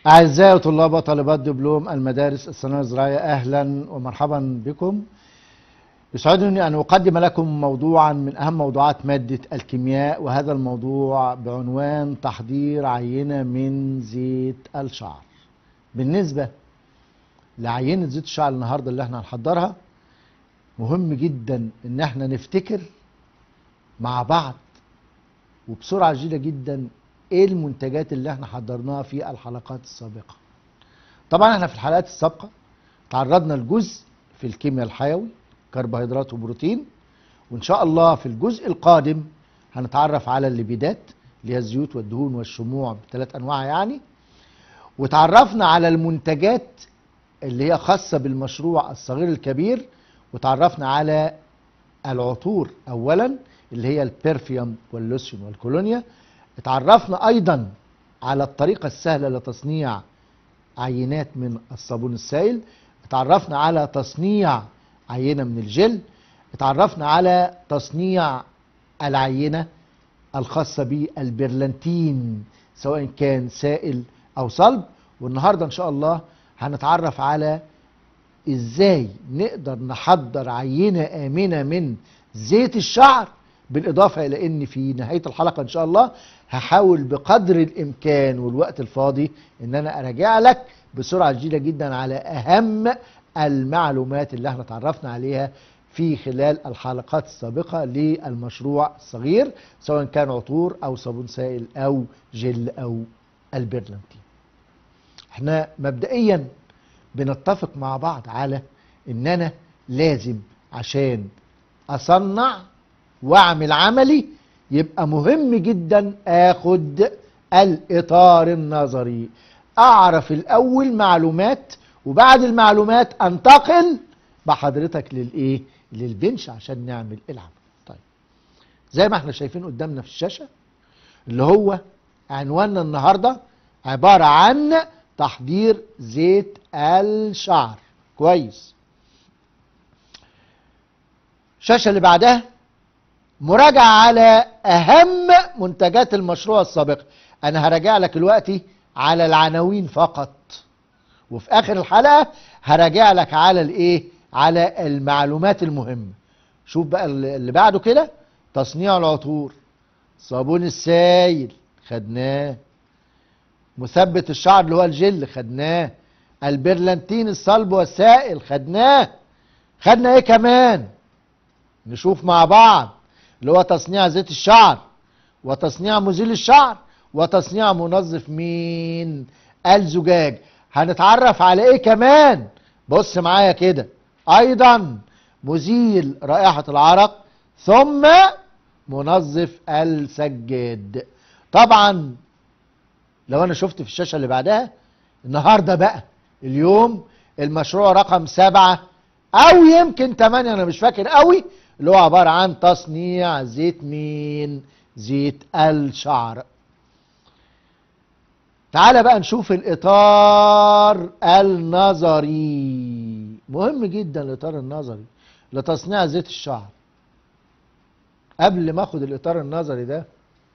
أعزائي طلاب وطالبات دبلوم المدارس الثانوية الزراعية أهلا ومرحبا بكم يسعدني أن أقدم لكم موضوعا من أهم موضوعات مادة الكيمياء وهذا الموضوع بعنوان تحضير عينة من زيت الشعر بالنسبة لعينة زيت الشعر النهاردة اللي احنا هنحضرها مهم جدا ان احنا نفتكر مع بعض وبسرعة شديدة جدا ايه المنتجات اللي احنا حضرناها في الحلقات السابقة طبعا احنا في الحلقات السابقة تعرضنا لجزء في الكيمياء الحيوي كربوهيدرات وبروتين وان شاء الله في الجزء القادم هنتعرف على الليبيدات اللي هي الزيوت والدهون والشموع بثلاث انواع يعني وتعرفنا على المنتجات اللي هي خاصة بالمشروع الصغير الكبير وتعرفنا على العطور اولا اللي هي البرفيوم واللوسيون والكولونيا اتعرفنا ايضا على الطريقة السهلة لتصنيع عينات من الصابون السائل اتعرفنا على تصنيع عينة من الجل اتعرفنا على تصنيع العينة الخاصة بالبرلانتين سواء كان سائل او صلب والنهاردة ان شاء الله هنتعرف على ازاي نقدر نحضر عينة امنة من زيت الشعر بالاضافة الى ان في نهاية الحلقة ان شاء الله هحاول بقدر الامكان والوقت الفاضي ان انا اراجع لك بسرعة شديدة جدا على اهم المعلومات اللي احنا تعرفنا عليها في خلال الحلقات السابقة للمشروع الصغير سواء كان عطور او صابون سائل او جل او البرلانتين احنا مبدئيا بنتفق مع بعض على ان انا لازم عشان اصنع واعمل عملي يبقى مهم جدا اخد الاطار النظري اعرف الاول معلومات وبعد المعلومات انتقل بحضرتك للايه للبنش عشان نعمل العمل طيب زي ما احنا شايفين قدامنا في الشاشة اللي هو عنواننا النهاردة عبارة عن تحضير زيت الشعر كويس الشاشة اللي بعدها مراجعة على أهم منتجات المشروع السابق أنا هراجع لك دلوقتي على العناوين فقط وفي آخر الحلقة هراجع لك على الإيه على المعلومات المهمة شوف بقى اللي بعده كده تصنيع العطور صابون السايل خدناه مثبت الشعر اللي هو الجل خدناه البرلانتين الصلب والسائل خدناه خدنا ايه كمان نشوف مع بعض اللي هو تصنيع زيت الشعر وتصنيع مزيل الشعر وتصنيع منظف مين الزجاج هنتعرف على ايه كمان بص معايا كده ايضا مزيل رائحة العرق ثم منظف السجاد طبعا لو انا شفت في الشاشة اللي بعدها النهاردة بقى اليوم المشروع رقم سبعة او يمكن تمانية انا مش فاكر قوي اللي هو عبارة عن تصنيع زيت مين زيت الشعر تعال بقى نشوف الاطار النظري مهم جدا الاطار النظري لتصنيع زيت الشعر قبل ما اخد الاطار النظري ده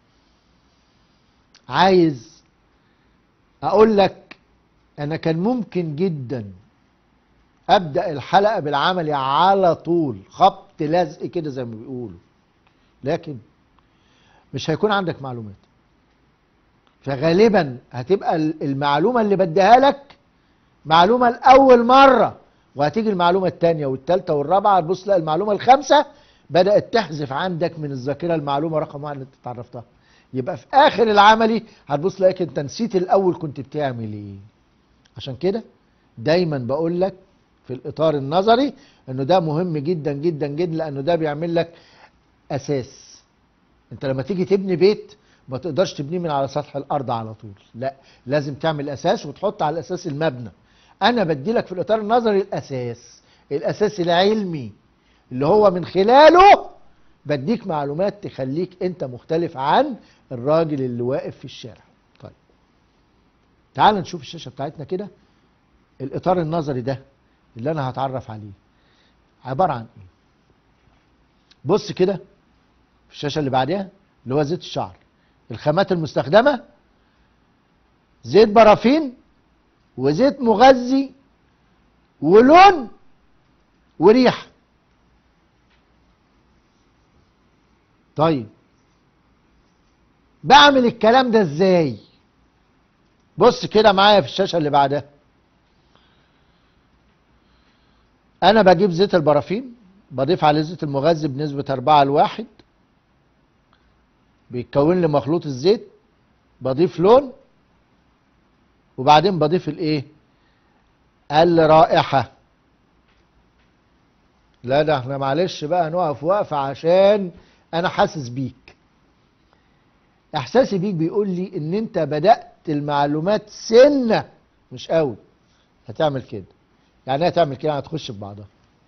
عايز اقول لك انا كان ممكن جدا ابدا الحلقه بالعملي على طول خبط لزق كده زي ما بيقولوا لكن مش هيكون عندك معلومات فغالبا هتبقى المعلومه اللي بديها لك معلومه لاول مره وهتيجي المعلومه الثانيه والثالثه والرابعه تبص تلاقي المعلومه الخامسه بدات تحذف عندك من الذاكره المعلومه رقم واحد اللي انت اتعرفتها يبقى في اخر العملي هتبص تلاقيك انت نسيت الاول كنت بتعمل ايه عشان كده دايما بقول لك في الاطار النظري انه ده مهم جدا جدا جدا لانه ده بيعمل لك اساس انت لما تيجي تبني بيت ما تقدرش تبنيه من على سطح الارض على طول لا لازم تعمل اساس وتحط على الاساس المبنى انا بدي لك في الاطار النظري الاساس الاساس العلمي اللي هو من خلاله بديك معلومات تخليك انت مختلف عن الراجل اللي واقف في الشارع طيب تعال نشوف الشاشة بتاعتنا كده الاطار النظري ده اللي انا هتعرف عليه عبارة عن ايه بص كده في الشاشة اللي بعدها اللي هو زيت الشعر الخامات المستخدمة زيت بارافين وزيت مغذي ولون وريحه طيب بعمل الكلام ده ازاي بص كده معايا في الشاشه اللي بعدها انا بجيب زيت البرافين بضيف عليه زيت المغذي بنسبه 4 لواحد بيتكون لي مخلوط الزيت بضيف لون وبعدين بضيف الايه الرائحه لا ده احنا معلش بقى نقف وقفه عشان انا حاسس بيك احساسي بيك بيقول لي ان انت بدات المعلومات سنه مش قوي هتعمل كده يعني ايه هتعمل كده يعني هتخش في بعضها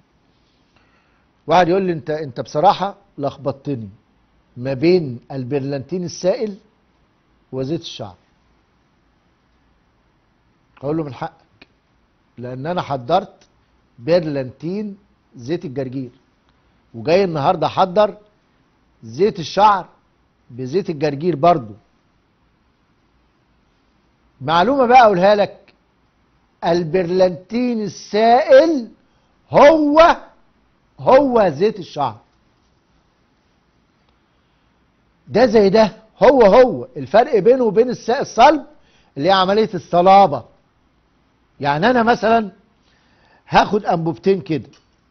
واحد يقول لي انت انت بصراحه لخبطتني ما بين البرلانتين السائل وزيت الشعر اقول له من حقك لان انا حضرت برلانتين زيت الجرجير وجاي النهارده احضر زيت الشعر بزيت الجرجير برضو معلومه بقى اقولها لك البرلانتين السائل هو هو زيت الشعر ده زي ده هو هو الفرق بينه وبين السائل الصلب اللي هي عمليه الصلابه يعني انا مثلا هاخد انبوبتين كده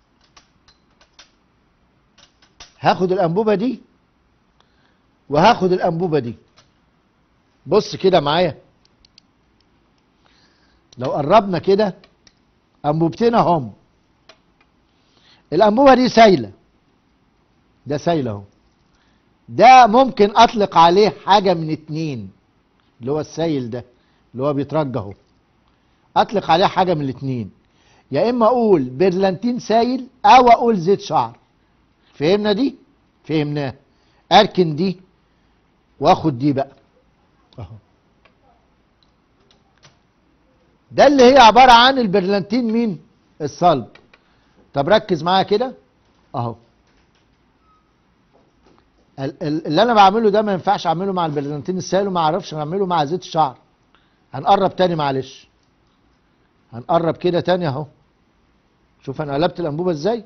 هاخد الانبوبه دي وهاخد الانبوبه دي بص كده معايا لو قربنا كده انبوبتين اهم الانبوبه دي سايله ده سايل اهو ده ممكن اطلق عليه حاجه من اتنين اللي هو السايل ده اللي هو بيترجى اهو اطلق عليه حاجه من الاتنين يا اما اقول برلانتين سايل او اقول زيت شعر فهمنا دي فهمناه اركن دي واخد دي بقى اهو ده اللي هي عباره عن البرلانتين مين الصلب طب ركز معايا كده اهو ال- ال- اللي انا بعمله ده ما ينفعش اعمله مع البرلانتين السائل وما اعرفش اعمله مع زيت الشعر هنقرب تاني معلش هنقرب كده تاني اهو شوف انا قلبت الانبوبه ازاي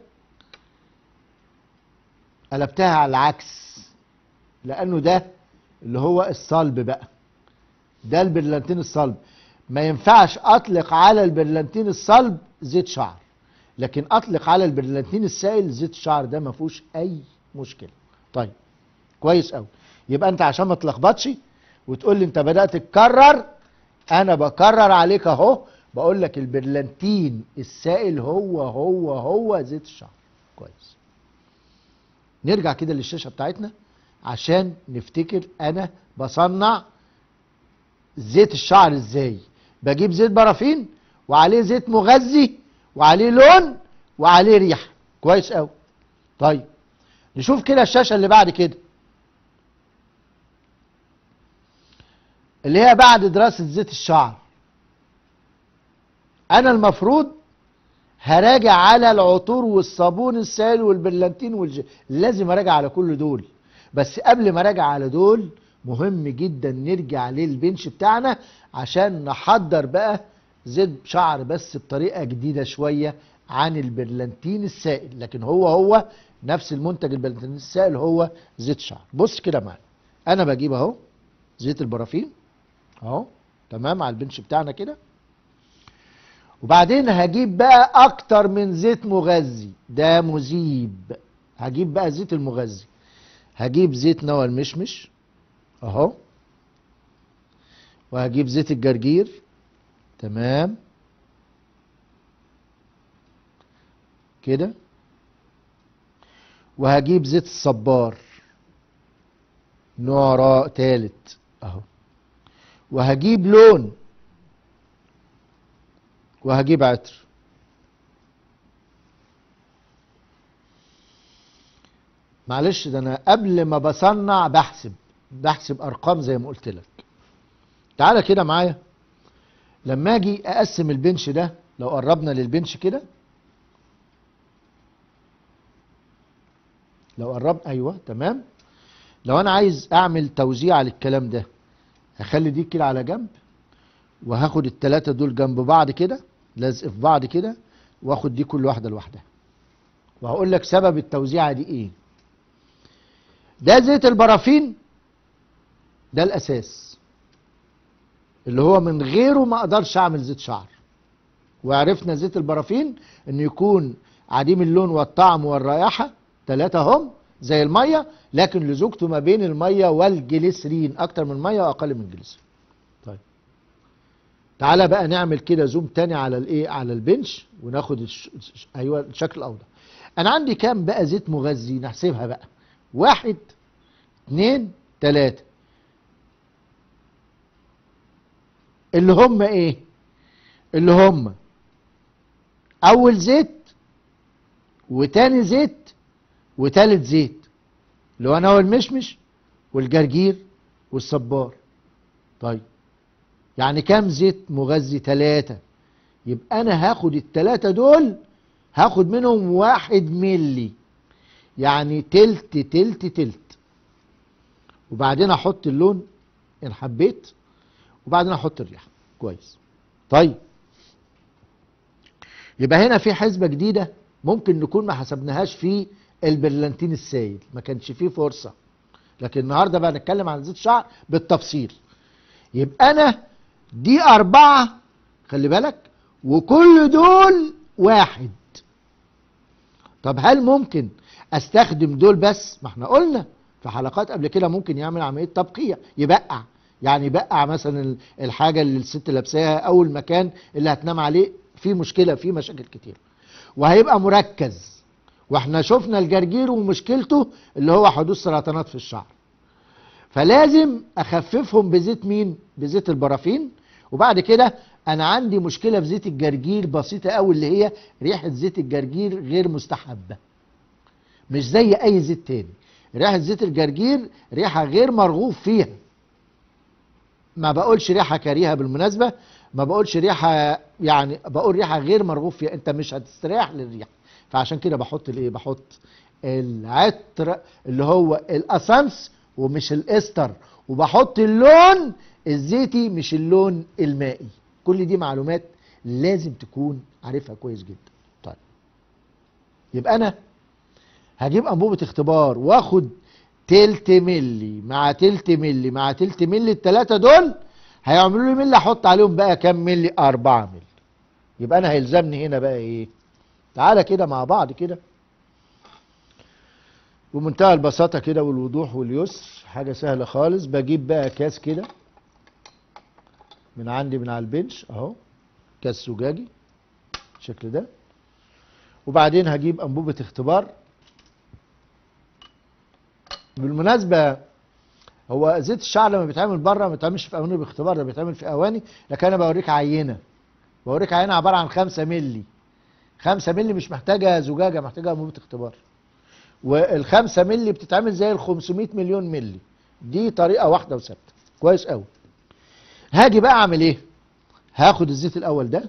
قلبتها على العكس لانه ده اللي هو الصلب بقى ده البرلانتين الصلب ما ينفعش اطلق على البرلانتين الصلب زيت شعر لكن اطلق على البرلانتين السائل زيت الشعر ده ما فيهوش اي مشكله طيب كويس قوي يبقى انت عشان ما تلخبطش وتقول لي انت بدات تكرر انا بكرر عليك اهو بقول لك البرلانتين السائل هو هو هو زيت الشعر كويس نرجع كده للشاشه بتاعتنا عشان نفتكر انا بصنع زيت الشعر ازاي بجيب زيت بارافين وعليه زيت مغذي وعليه لون وعليه ريحه كويس قوي طيب نشوف كده الشاشه اللي بعد كده اللي هي بعد دراسه زيت الشعر انا المفروض هراجع على العطور والصابون السائل والبرلانتين والج... لازم اراجع على كل دول بس قبل ما اراجع على دول مهم جدا نرجع للبنش بتاعنا عشان نحضر بقى زيت شعر بس بطريقه جديده شويه عن البرلانتين السائل لكن هو هو نفس المنتج البرلانتين السائل هو زيت شعر بص كده معايا انا بجيب اهو زيت البرافين اهو تمام على البنش بتاعنا كده وبعدين هجيب بقى اكتر من زيت مغذي ده مذيب هجيب بقى زيت المغذي هجيب زيت نوى المشمش اهو وهجيب زيت الجرجير تمام كده وهجيب زيت الصبار نوع را تالت اهو وهجيب لون وهجيب عطر معلش ده انا قبل ما بصنع بحسب بحسب ارقام زي ما قلت لك تعالى كده معايا لما اجي اقسم البنش ده لو قربنا للبنش كده لو قرب ايوه تمام لو انا عايز اعمل توزيع للكلام ده هخلي دي كده على جنب وهاخد التلاتة دول جنب بعض كده لازق في بعض كده واخد دي كل واحدة لوحدها وهقول لك سبب التوزيعة دي ايه ده زيت البرافين ده الاساس اللي هو من غيره ما اقدرش اعمل زيت شعر وعرفنا زيت البرافين انه يكون عديم اللون والطعم والرائحة ثلاثة هم زي المية لكن لزوجته ما بين المية والجليسرين اكتر من المية واقل من الجليسرين طيب تعالى بقى نعمل كده زوم تاني على الايه على البنش وناخد الش... الش- ايوه الشكل الاوضح انا عندي كام بقى زيت مغذي نحسبها بقى واحد اتنين تلاتة اللي هم ايه اللي هم اول زيت وتاني زيت وتالت زيت اللي هو انا والمشمش والجرجير والصبار طيب يعني كام زيت مغذي تلاتة يبقى انا هاخد التلاتة دول هاخد منهم واحد ملي يعني تلت تلت تلت وبعدين احط اللون ان حبيت وبعدين احط الريحه كويس طيب يبقى هنا في حسبه جديده ممكن نكون ما حسبناهاش في البرلانتين السائل ما كانش فيه فرصه لكن النهارده بقى نتكلم عن زيت شعر بالتفصيل يبقى انا دي اربعه خلي بالك وكل دول واحد طب هل ممكن استخدم دول بس ما احنا قلنا في حلقات قبل كده ممكن يعمل عمليه تبقيه يبقع يعني يبقع مثلا ال- الحاجه اللي الست لابساها او المكان اللي هتنام عليه في مشكله في مشاكل كتير وهيبقى مركز واحنا شفنا الجرجير ومشكلته اللي هو حدوث سرطانات في الشعر فلازم اخففهم بزيت مين بزيت البرافين وبعد كده انا عندي مشكله في زيت الجرجير بسيطه قوي اللي هي ريحه زيت الجرجير غير مستحبه مش زي اي زيت تاني ريحه زيت الجرجير ريحه غير مرغوب فيها ما بقولش ريحه كريهه بالمناسبه ما بقولش ريحه يعني بقول ريحه غير مرغوب فيها انت مش هتستريح للريحه فعشان كده بحط الايه بحط العطر اللي هو الاسانس ومش الاستر وبحط اللون الزيتي مش اللون المائي كل دي معلومات لازم تكون عارفها كويس جدا طيب يبقى انا هجيب انبوبه اختبار واخد تلت ملي مع تلت ملي مع تلت ملي التلاتة دول هيعملوا لي ملي احط عليهم بقى كام ملي أربعة ملي يبقى انا هيلزمني هنا بقى ايه تعالى كده مع بعض كده بمنتهى البساطة كده والوضوح واليسر حاجة سهلة خالص بجيب بقى كاس كده من عندي من على البنش اهو كاس زجاجي بالشكل ده وبعدين هجيب انبوبة اختبار بالمناسبة هو زيت الشعر لما بيتعمل بره ما بيتعملش في اواني باختبار ده بيتعمل في اواني لكن انا بوريك عينة بوريك عينة عبارة عن خمسة ملي خمسة ملي مش محتاجة زجاجة محتاجة انبوبة اختبار والخمسة ملي بتتعمل زي ال 500 مليون ملي دي طريقة واحدة وثابتة كويس قوي هاجي بقى اعمل ايه هاخد الزيت الاول ده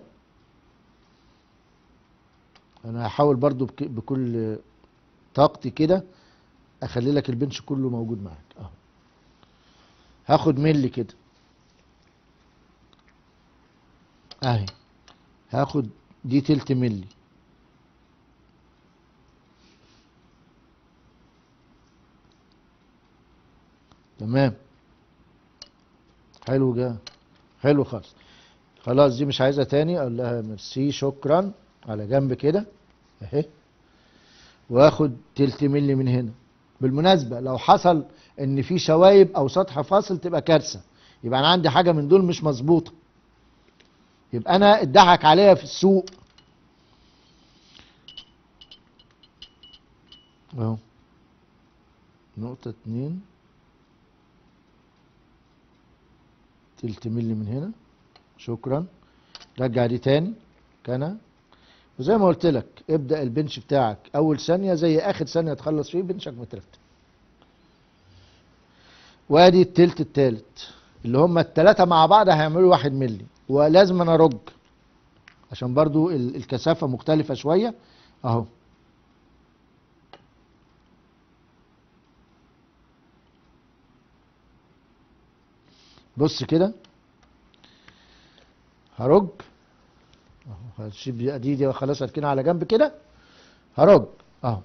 انا هحاول برضو بك- بكل طاقتي كده اخلي لك البنش كله موجود معاك اهو هاخد ملي كده اهي هاخد دي تلت ملي تمام حلو جا حلو خالص خلاص دي مش عايزها تاني اقول لها ميرسي شكرا على جنب كده اهي واخد تلت ملي من هنا بالمناسبة لو حصل ان في شوايب او سطح فاصل تبقى كارثة يبقى انا عندي حاجة من دول مش مظبوطة يبقى انا اتضحك عليها في السوق اهو نقطة اتنين تلت ملي من هنا شكرا رجع دي تاني كان وزي ما قلت لك ابدأ البنش بتاعك اول ثانية زي اخر ثانية تخلص فيه بنشك مترتب وادي التلت التالت اللي هم التلاتة مع بعض هيعملوا واحد ملي ولازم انا ارج عشان برضو ال- الكثافة مختلفة شوية اهو بص كده هرج اهو هشيل دي دي دي خلاص اركنها على جنب كده هرج اهو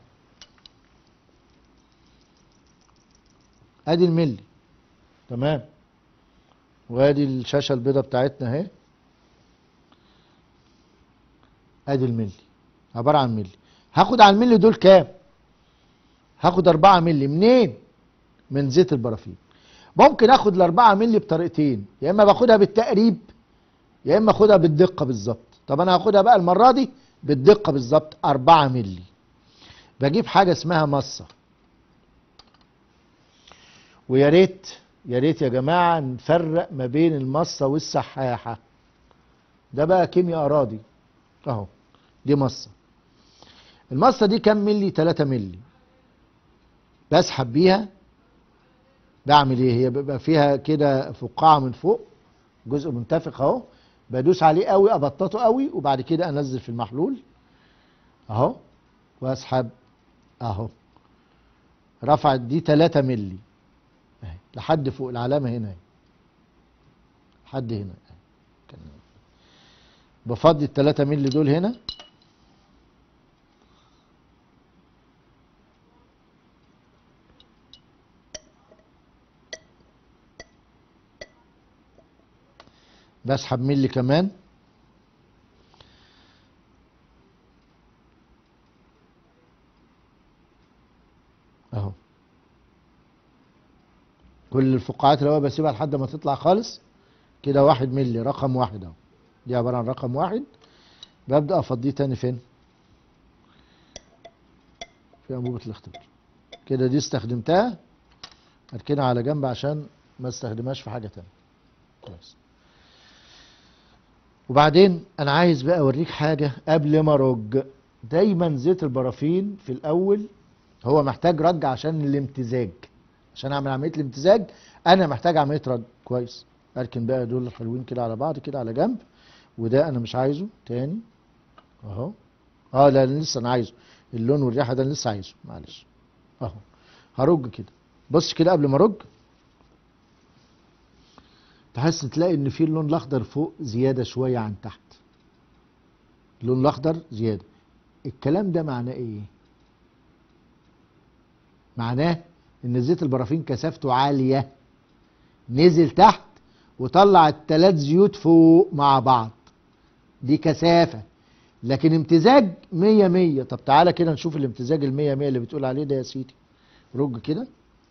ادي الملي تمام وادي الشاشه البيضاء بتاعتنا اهي ادي الملي عباره عن ملي هاخد على الملي دول كام هاخد 4 ملي منين من زيت البرافين ممكن اخد ال 4 ملي بطريقتين يا اما باخدها بالتقريب يا اما اخدها بالدقه بالظبط طب انا هاخدها بقى المره دي بالدقه بالظبط 4 ملي بجيب حاجه اسمها مصه ويا ريت يا ريت يا جماعه نفرق ما بين المصه والسحاحه ده بقى كيمياء اراضي اهو دي مصه المصه دي كام ملي 3 ملي بسحب بيها بعمل ايه هي بيبقى فيها كده فقاعه من فوق جزء منتفخ اهو بدوس عليه قوي ابططه قوي وبعد كده انزل في المحلول اهو واسحب اهو رفعت دي 3 ملي اهي لحد فوق العلامه هنا اهي لحد هنا اهي كان- بفضي ال 3 ملي دول هنا بسحب ملي كمان اهو كل الفقاعات اللي هو بسيبها لحد ما تطلع خالص كده واحد ملي رقم واحد اهو دي عبارة عن رقم واحد ببدأ افضيه تاني فين في انبوبة الاختبار كده دي استخدمتها اركنها على جنب عشان ما استخدمهاش في حاجة تانية كويس وبعدين انا عايز بقى اوريك حاجه قبل ما ارج دايما زيت البرافين في الاول هو محتاج رج عشان الامتزاج عشان اعمل عمليه الامتزاج انا محتاج عمليه رج كويس اركن بقى دول الحلوين كده على بعض كده على جنب وده انا مش عايزه تاني اهو اه لا أنا لسه انا عايزه اللون والريحه ده أنا لسه عايزه معلش اهو هرج كده بص كده قبل ما ارج تحس تلاقي ان في اللون الاخضر فوق زياده شويه عن تحت اللون الاخضر زياده الكلام ده معناه ايه معناه ان زيت البرافين كثافته عاليه نزل تحت وطلع التلات زيوت فوق مع بعض دي كثافه لكن امتزاج مية مية طب تعالى كده نشوف الامتزاج المية مية اللي بتقول عليه ده يا سيدي رج كده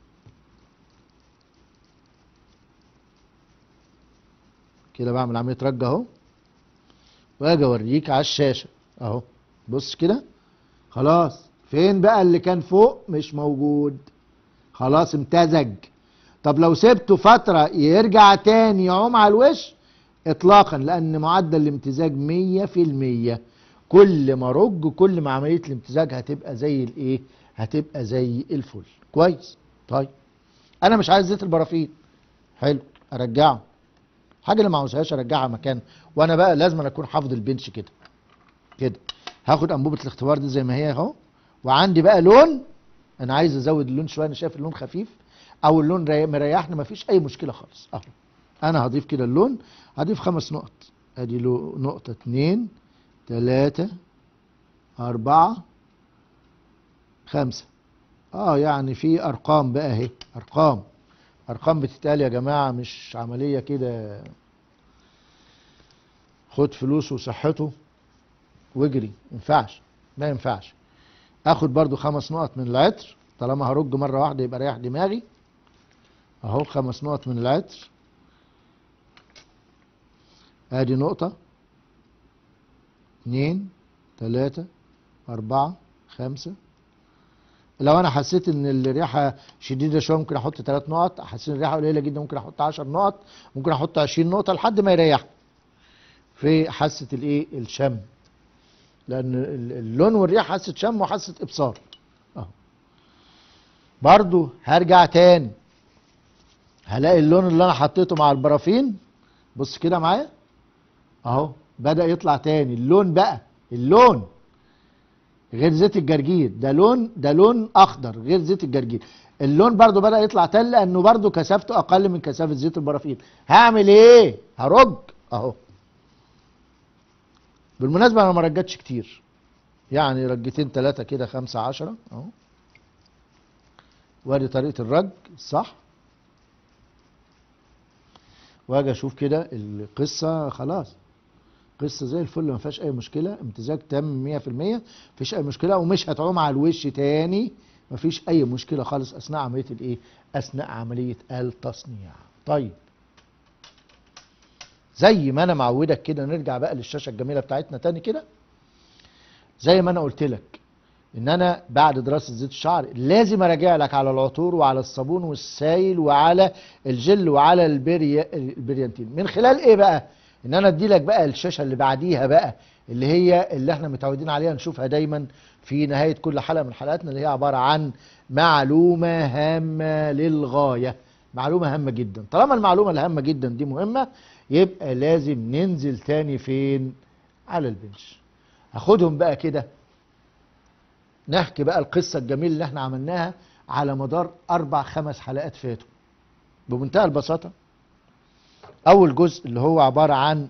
كده بعمل عمليه رج اهو واجي اوريك على الشاشه اهو بص كده خلاص فين بقى اللي كان فوق مش موجود خلاص امتزج طب لو سبته فتره يرجع تاني يعوم على الوش اطلاقا لان معدل الامتزاج مية في المية كل ما رج كل ما عمليه الامتزاج هتبقى زي الايه هتبقى زي الفل كويس طيب انا مش عايز زيت البرافين حلو ارجعه حاجه اللي ما عاوزهاش ارجعها مكان وانا بقى لازم أنا اكون حافظ البنش كده كده هاخد انبوبه الاختبار دي زي ما هي اهو وعندي بقى لون انا عايز ازود اللون شويه انا شايف اللون خفيف او اللون ري- مريحني مفيش اي مشكله خالص اهو انا هضيف كده اللون هضيف خمس نقط ادي له نقطه اتنين تلاته اربعه خمسه اه يعني في ارقام بقى اهي ارقام ارقام بتتقال يا جماعه مش عمليه كده خد فلوسه وصحته واجري ينفعش ما ينفعش اخد برضو خمس نقط من العطر طالما هرج مره واحده يبقى ريح دماغي اهو خمس نقط من العطر ادي نقطه اتنين تلاته اربعه خمسه لو انا حسيت ان الريحه شديده شويه ممكن احط ثلاث نقط حسيت ان الريحه قليله جدا ممكن احط 10 نقط ممكن احط 20 نقطه لحد ما يريح في حاسه الايه الشم لان ال- اللون والريحه حاسه شم وحاسه ابصار اهو برضو هرجع تاني هلاقي اللون اللي انا حطيته مع البرافين بص كده معايا اهو بدا يطلع تاني اللون بقى اللون غير زيت الجرجير ده لون ده لون اخضر غير زيت الجرجير اللون برضو بدا يطلع تاني لانه برضو كثافته اقل من كثافه زيت البرافين هعمل ايه هرج اهو بالمناسبة انا ما رجتش كتير يعني رجتين ثلاثة كده خمسة عشرة اهو وادي طريقة الرج صح واجي اشوف كده القصة خلاص قصة زي الفل ما فيهاش اي مشكلة امتزاج تام 100% مفيش اي مشكلة ومش هتعوم على الوش تاني مفيش اي مشكلة خالص اثناء عملية الايه اثناء عملية التصنيع طيب زي ما انا معودك كده نرجع بقى للشاشة الجميلة بتاعتنا تاني كده زي ما انا قلت لك ان انا بعد دراسه زيت الشعر لازم اراجع لك على العطور وعلى الصابون والسائل وعلى الجل وعلى البري... البريانتين من خلال ايه بقى ان انا ادي لك بقى الشاشه اللي بعديها بقى اللي هي اللي احنا متعودين عليها نشوفها دايما في نهايه كل حلقه من حلقاتنا اللي هي عباره عن معلومه هامه للغايه معلومه هامه جدا طالما المعلومه الهامه جدا دي مهمه يبقى لازم ننزل تاني فين على البنش هاخدهم بقى كده نحكي بقى القصة الجميلة اللي احنا عملناها على مدار أربع خمس حلقات فاتوا بمنتهى البساطة أول جزء اللي هو عبارة عن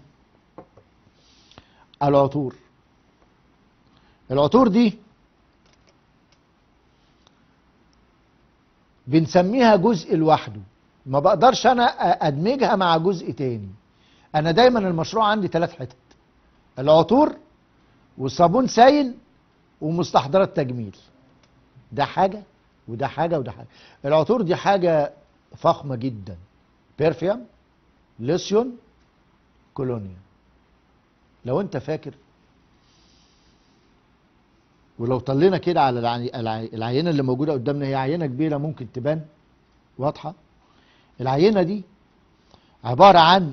العطور العطور دي بنسميها جزء لوحده ما بقدرش انا ادمجها مع جزء تاني انا دايما المشروع عندي ثلاث حتت العطور وصابون سائل ومستحضرات تجميل ده حاجة وده حاجة وده حاجة العطور دي حاجة فخمة جدا بيرفيوم لوسيون كولونيا لو انت فاكر ولو طلينا كده على العي- العي- العينة اللي موجودة قدامنا هي عينة كبيرة ممكن تبان واضحة العينة دي عبارة عن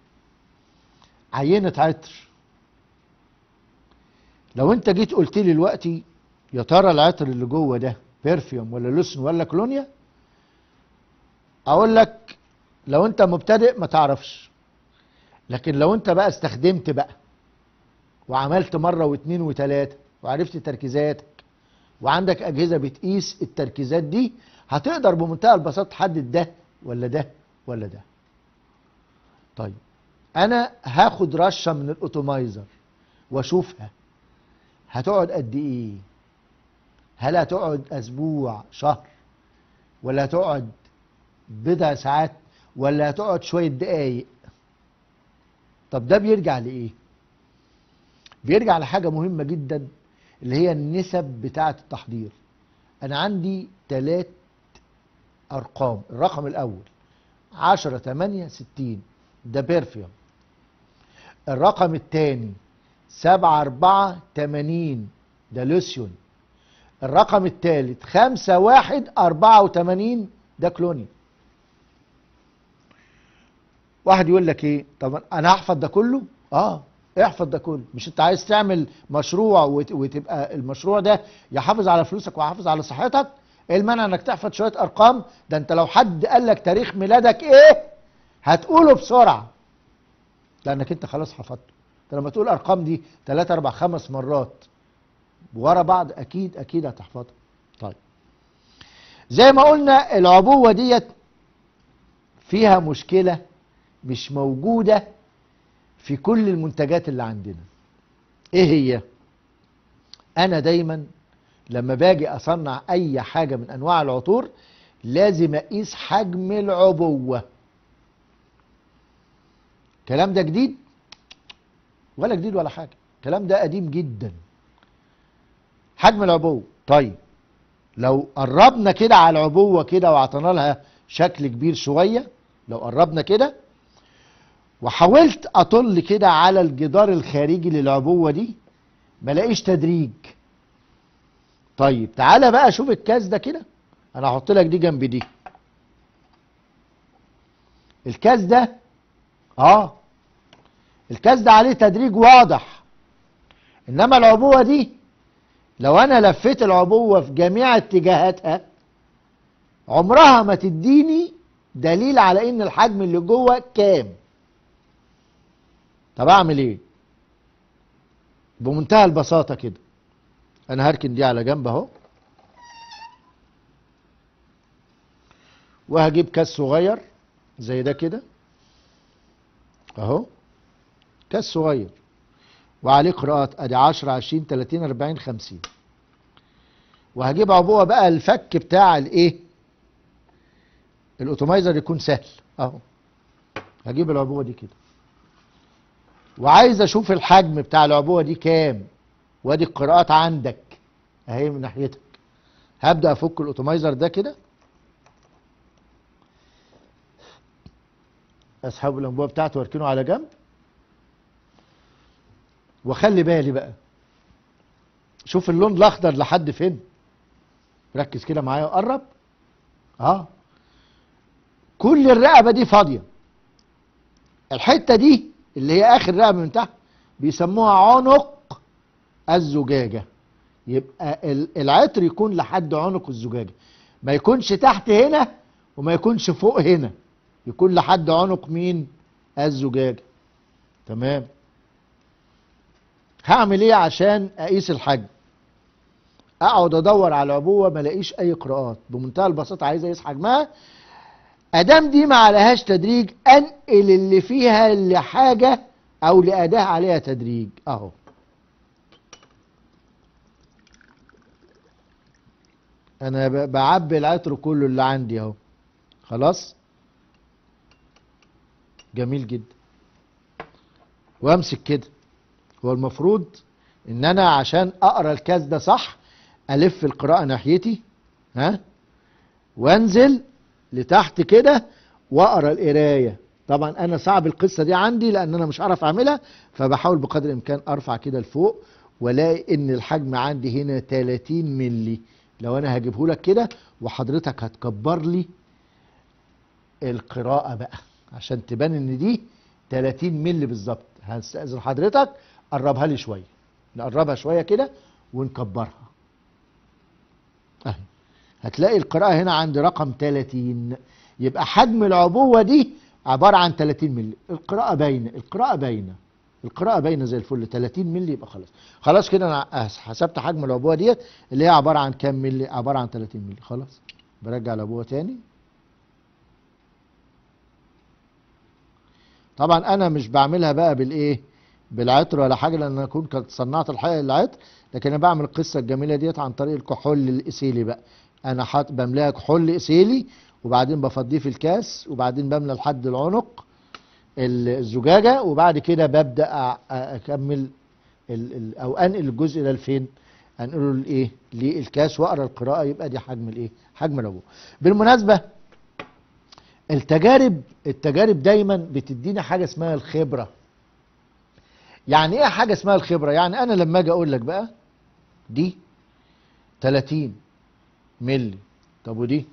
عينة عطر لو انت جيت قلت لي دلوقتي يا ترى العطر اللي جوه ده بيرفيوم ولا لوسن ولا كلونيا اقول لك لو انت مبتدئ ما تعرفش لكن لو انت بقى استخدمت بقى وعملت مرة واثنين وثلاثة وعرفت تركيزاتك وعندك اجهزة بتقيس التركيزات دي هتقدر بمنتهى البساطة تحدد ده ولا ده ولا ده طيب انا هاخد رشة من الاوتومايزر واشوفها هتقعد قد ايه هل هتقعد اسبوع شهر ولا هتقعد بضع ساعات ولا هتقعد شوية دقايق طب ده بيرجع لايه بيرجع لحاجة مهمة جدا اللي هي النسب بتاعة التحضير انا عندي تلات ارقام الرقم الاول عشرة تمانية ستين ده بيرفيوم الرقم الثاني سبعة أربعة تمانين ده لوسيون الرقم الثالث خمسة واحد أربعة وتمانين ده كلوني واحد يقول لك ايه طب انا هحفظ ده كله اه احفظ ده كله مش انت عايز تعمل مشروع وت- وتبقى المشروع ده يحافظ على فلوسك ويحافظ على صحتك ايه المانع انك تحفظ شويه ارقام ده انت لو حد قال لك تاريخ ميلادك ايه هتقوله بسرعه لانك انت خلاص حفظته انت لما تقول ارقام دي 3 4 5 مرات ورا بعض اكيد اكيد هتحفظها طيب زي ما قلنا العبوه ديت فيها مشكله مش موجوده في كل المنتجات اللي عندنا ايه هي انا دايما لما باجي اصنع اي حاجه من انواع العطور لازم اقيس حجم العبوه الكلام ده جديد ولا جديد ولا حاجه الكلام ده قديم جدا حجم العبوه طيب لو قربنا كده على العبوه كده وعطينا لها شكل كبير شويه لو قربنا كده وحاولت اطل كده على الجدار الخارجي للعبوه دي ملاقيش تدريج طيب تعالى بقى شوف الكاس ده كده انا هحط لك دي جنب دي الكاس ده اه الكاس ده عليه تدريج واضح انما العبوه دي لو انا لفيت العبوه في جميع اتجاهاتها عمرها ما تديني دليل على ان الحجم اللي جوه كام طب اعمل ايه بمنتهى البساطه كده انا هركن دي على جنب اهو وهجيب كاس صغير زي ده كده اهو كاس صغير وعليه قراءات ادي 10 20 30 40 50 وهجيب عبوه بقى الفك بتاع الايه الاوتومايزر يكون سهل اهو هجيب العبوه دي كده وعايز اشوف الحجم بتاع العبوه دي كام وادي القراءات عندك اهي من ناحيتك هبدا افك الاوتومايزر ده كده اسحب الانبوبه بتاعته واركنه على جنب واخلي بالي بقى شوف اللون الاخضر لحد فين ركز كده معايا وقرب اه كل الرقبه دي فاضيه الحته دي اللي هي اخر رقبه من تحت بيسموها عنق الزجاجه يبقى ال- العطر يكون لحد عنق الزجاجه ما يكونش تحت هنا وما يكونش فوق هنا يكون لحد عنق مين الزجاجه تمام هعمل ايه عشان اقيس الحجم اقعد ادور على العبوه ما الاقيش اي قراءات بمنتهى البساطه عايز اقيس حجمها ادام دي ما عليهاش تدريج انقل اللي فيها لحاجه او لاداه عليها تدريج اهو انا ب- بعبي العطر كله اللي عندي اهو خلاص جميل جدا وامسك كده هو المفروض ان انا عشان اقرا الكاس ده صح الف القراءه ناحيتي ها وانزل لتحت كده واقرا القرايه طبعا انا صعب القصه دي عندي لان انا مش عارف اعملها فبحاول بقدر الامكان ارفع كده لفوق والاقي ان الحجم عندي هنا 30 ملي لو انا هجيبه لك كده وحضرتك هتكبر لي القراءه بقى عشان تبان ان دي 30 ملي بالظبط هستاذن حضرتك قربها لي شويه نقربها شويه كده ونكبرها اهي هتلاقي القراءة هنا عند رقم 30 يبقى حجم العبوة دي عبارة عن 30 مللي القراءة باينة القراءة باينة القراءة باينة زي الفل 30 مللي يبقى خلاص خلاص كده انا حسبت حجم العبوة ديت اللي هي عبارة عن كام مللي عبارة عن 30 مللي خلاص برجع العبوة تاني طبعا انا مش بعملها بقى بالايه بالعطر ولا حاجه لان انا كنت كنت صنعت الحقيقه العطر لكن انا بعمل القصه الجميله ديت عن طريق الكحول الاسيلي بقى انا حاط بملاها كحول اسيلي وبعدين بفضيه في الكاس وبعدين بملى لحد العنق الزجاجه وبعد كده ببدا أ- اكمل ال ال او انقل الجزء ده لفين انقله لايه للكاس واقرا القراءه يبقى دي حجم الايه حجم العبوه بالمناسبه التجارب التجارب دايما بتدينا حاجه اسمها الخبره يعني ايه حاجه اسمها الخبره يعني انا لما اجي اقول لك بقى دي 30 ملي طب ودي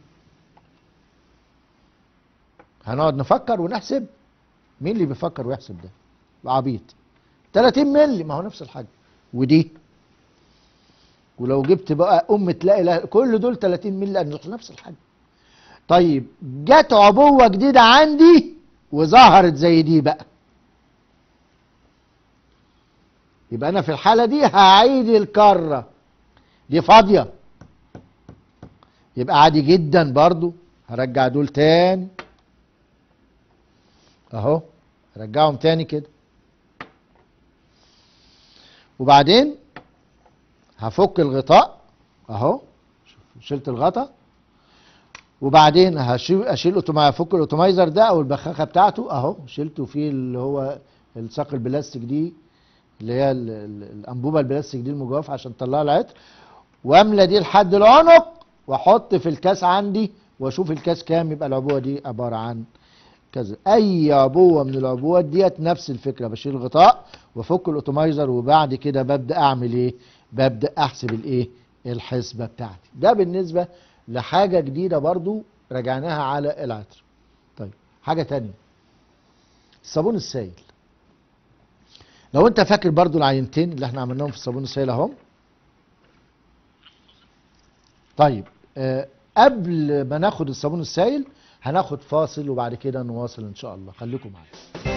هنقعد نفكر ونحسب مين اللي بيفكر ويحسب ده عبيط 30 ملي ما هو نفس الحجم ودي ولو جبت بقى ام تلاقي لا- كل دول 30 ملي لان نفس الحجم طيب جت عبوه جديده عندي وظهرت زي دي بقى يبقى انا في الحاله دي هعيد الكره دي فاضيه يبقى عادي جدا برضو هرجع دول تاني اهو رجعهم تاني كده وبعدين هفك الغطاء اهو شلت الغطاء وبعدين هشيل اشيل أوتوما- افك الاوتومايزر ده او البخاخه بتاعته اهو شلته فيه اللي هو الساق البلاستيك دي اللي هي ال- ال- الانبوبه البلاستيك دي المجوفه عشان تطلع العطر واملى دي لحد العنق واحط في الكاس عندي واشوف الكاس كام يبقى العبوه دي عباره عن كذا اي عبوه من العبوات ديت نفس الفكره بشيل الغطاء وافك الاوتومايزر وبعد كده ببدا اعمل ايه ببدا احسب الايه الحسبه بتاعتي ده بالنسبه لحاجه جديده برضو رجعناها على العطر طيب حاجه تانية الصابون السائل لو انت فاكر برضو العينتين اللي احنا عملناهم في الصابون السائل اهم طيب آه قبل ما ناخد الصابون السائل هناخد فاصل وبعد كده نواصل ان شاء الله خليكم معايا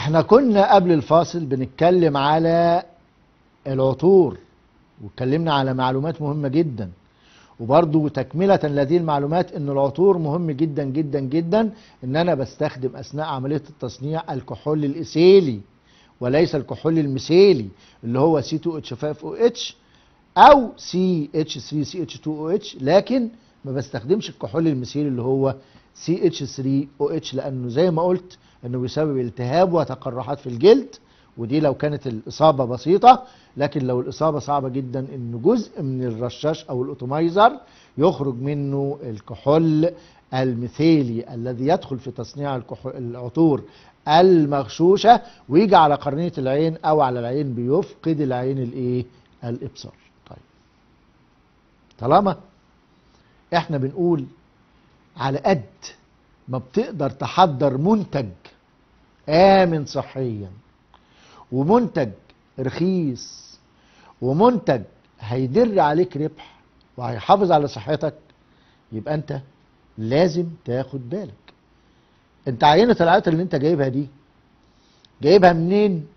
احنا كنا قبل الفاصل بنتكلم على العطور واتكلمنا على معلومات مهمة جدا وبرضو تكملة لهذه المعلومات ان العطور مهم جدا جدا جدا ان انا بستخدم اثناء عملية التصنيع الكحول الايثيلي وليس الكحول الميثيلي اللي هو C2H5OH او CH3CH2OH لكن ما بستخدمش الكحول الميثيلي اللي هو CH3OH لانه زي ما قلت انه بيسبب التهاب وتقرحات في الجلد ودي لو كانت الاصابه بسيطه لكن لو الاصابه صعبه جدا ان جزء من الرشاش او الاوتومايزر يخرج منه الكحول الميثيلي الذي يدخل في تصنيع الكحول العطور المغشوشه ويجي على قرنيه العين او على العين بيفقد العين الايه الابصار طيب طالما احنا بنقول على قد ما بتقدر تحضر منتج آمن صحيا ومنتج رخيص ومنتج هيدر عليك ربح وهيحافظ على صحتك يبقى انت لازم تاخد بالك انت عينة العطر اللي انت جايبها دي جايبها منين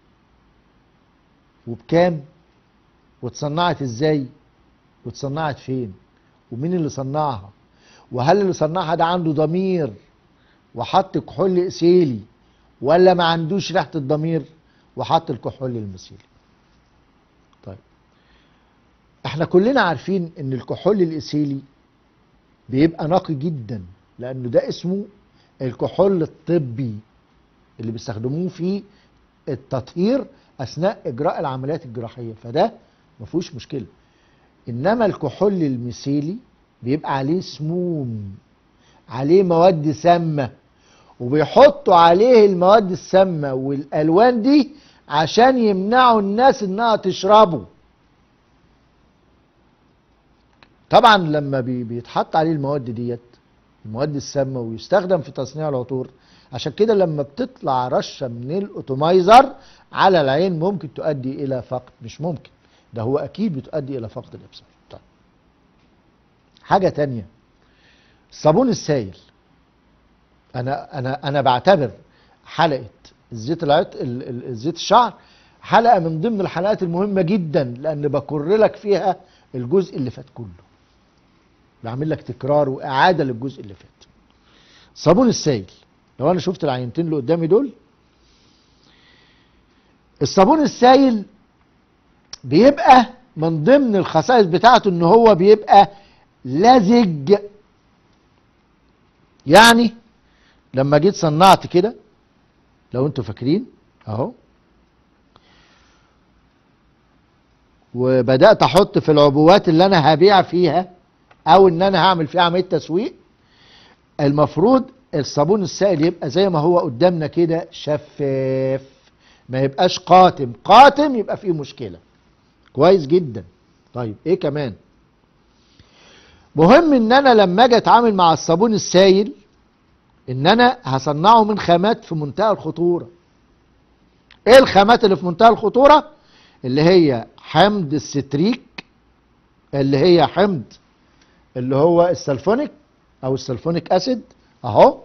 وبكام واتصنعت ازاي واتصنعت فين ومين اللي صنعها وهل اللي صنعها ده عنده ضمير وحط كحول اسيلي ولا ما عندوش ريحه الضمير وحط الكحول المسيلي طيب احنا كلنا عارفين ان الكحول الاسيلي بيبقى نقي جدا لانه ده اسمه الكحول الطبي اللي بيستخدموه في التطهير اثناء اجراء العمليات الجراحيه فده ما فيهوش مشكله انما الكحول الميثيلي بيبقى عليه سموم عليه مواد سامه وبيحطوا عليه المواد السامه والالوان دي عشان يمنعوا الناس انها تشربه طبعا لما بي- بيتحط عليه المواد ديت المواد السامه ويستخدم في تصنيع العطور عشان كده لما بتطلع رشه من الاوتومايزر على العين ممكن تؤدي الى فقد مش ممكن ده هو اكيد بتؤدي الى فقد الابصار طيب حاجه تانية الصابون السائل انا انا انا بعتبر حلقه الزيت العط ال- ال- الزيت الشعر حلقه من ضمن الحلقات المهمه جدا لان بكر لك فيها الجزء اللي فات كله بعمل لك تكرار واعاده للجزء اللي فات صابون السائل لو انا شفت العينتين اللي قدامي دول الصابون السائل بيبقى من ضمن الخصائص بتاعته ان هو بيبقى لزج يعني لما جيت صنعت كده لو انتوا فاكرين اهو وبدات احط في العبوات اللي انا هبيع فيها او ان انا هعمل فيها عمليه تسويق المفروض الصابون السائل يبقى زي ما هو قدامنا كده شفاف ما يبقاش قاتم قاتم يبقى فيه مشكله كويس جدا طيب ايه كمان مهم ان انا لما اجي اتعامل مع الصابون السائل ان انا هصنعه من خامات في منتهى الخطوره ايه الخامات اللي في منتهى الخطوره اللي هي حمض الستريك اللي هي حمض اللي هو السلفونيك او السلفونيك اسيد اهو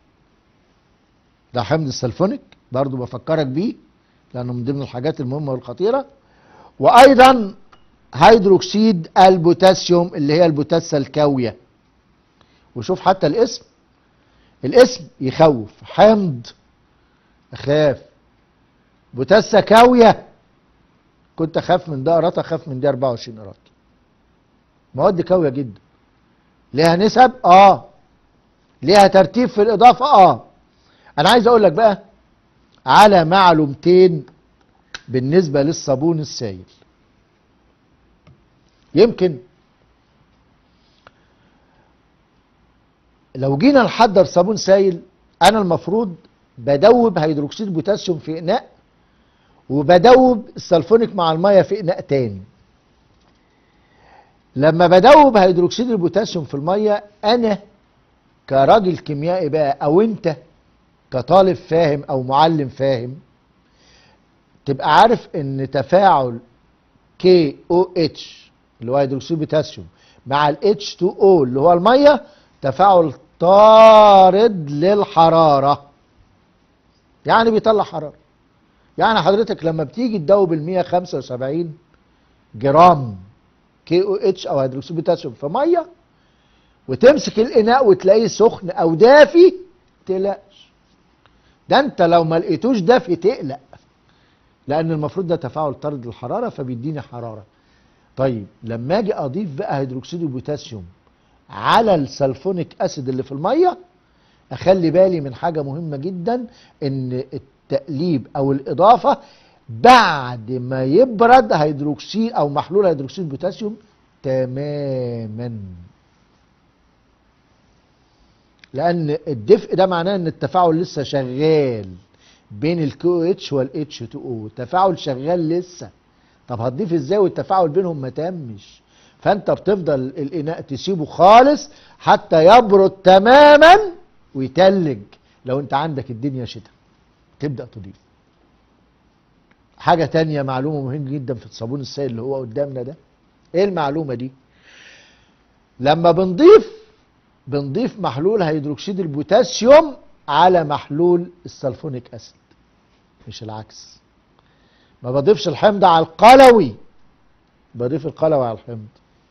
ده حمض السلفونيك برضو بفكرك بيه لانه من ضمن الحاجات المهمه والخطيره وايضا هيدروكسيد البوتاسيوم اللي هي البوتاسة الكاوية وشوف حتى الاسم الاسم يخوف حمض اخاف بوتاسة كاوية كنت اخاف من ده قراط اخاف من ده 24 قراط مواد كاوية جدا ليها نسب اه ليها ترتيب في الاضافة اه انا عايز اقول لك بقى على معلومتين بالنسبة للصابون السائل يمكن لو جينا نحضر صابون سائل انا المفروض بدوب هيدروكسيد بوتاسيوم في اناء وبدوب السلفونيك مع الميه في اناء تاني لما بدوب هيدروكسيد البوتاسيوم في الميه انا كراجل كيميائي بقى او انت كطالب فاهم او معلم فاهم تبقى عارف ان تفاعل كي او اتش اللي هو هيدروكسيد بوتاسيوم مع ال H2O اللي هو الميه تفاعل طارد للحراره يعني بيطلع حراره يعني حضرتك لما بتيجي تدوب ال 175 جرام كي او اتش او هيدروكسيد بوتاسيوم في ميه وتمسك الاناء وتلاقيه سخن او دافي تقلقش ده انت لو ما لقيتوش دافي تقلق لان المفروض ده تفاعل طرد الحراره فبيديني حراره طيب لما اجي اضيف بقى هيدروكسيد البوتاسيوم على السلفونيك اسيد اللي في الميه اخلي بالي من حاجه مهمه جدا ان التقليب او الاضافه بعد ما يبرد هيدروكسيد او محلول هيدروكسيد بوتاسيوم تماما لان الدفء ده معناه ان التفاعل لسه شغال بين الكيو اتش والاتش 2 او التفاعل شغال لسه طب هتضيف ازاي والتفاعل بينهم ما تمش فانت بتفضل الاناء تسيبه خالص حتى يبرد تماما ويتلج لو انت عندك الدنيا شتاء تبدا تضيف حاجة تانية معلومة مهمة جدا في الصابون السائل اللي هو قدامنا ده ايه المعلومة دي لما بنضيف بنضيف محلول هيدروكسيد البوتاسيوم على محلول السلفونيك اسيد مش العكس ما بضيفش الحمض على القلوي بضيف القلوي على الحمض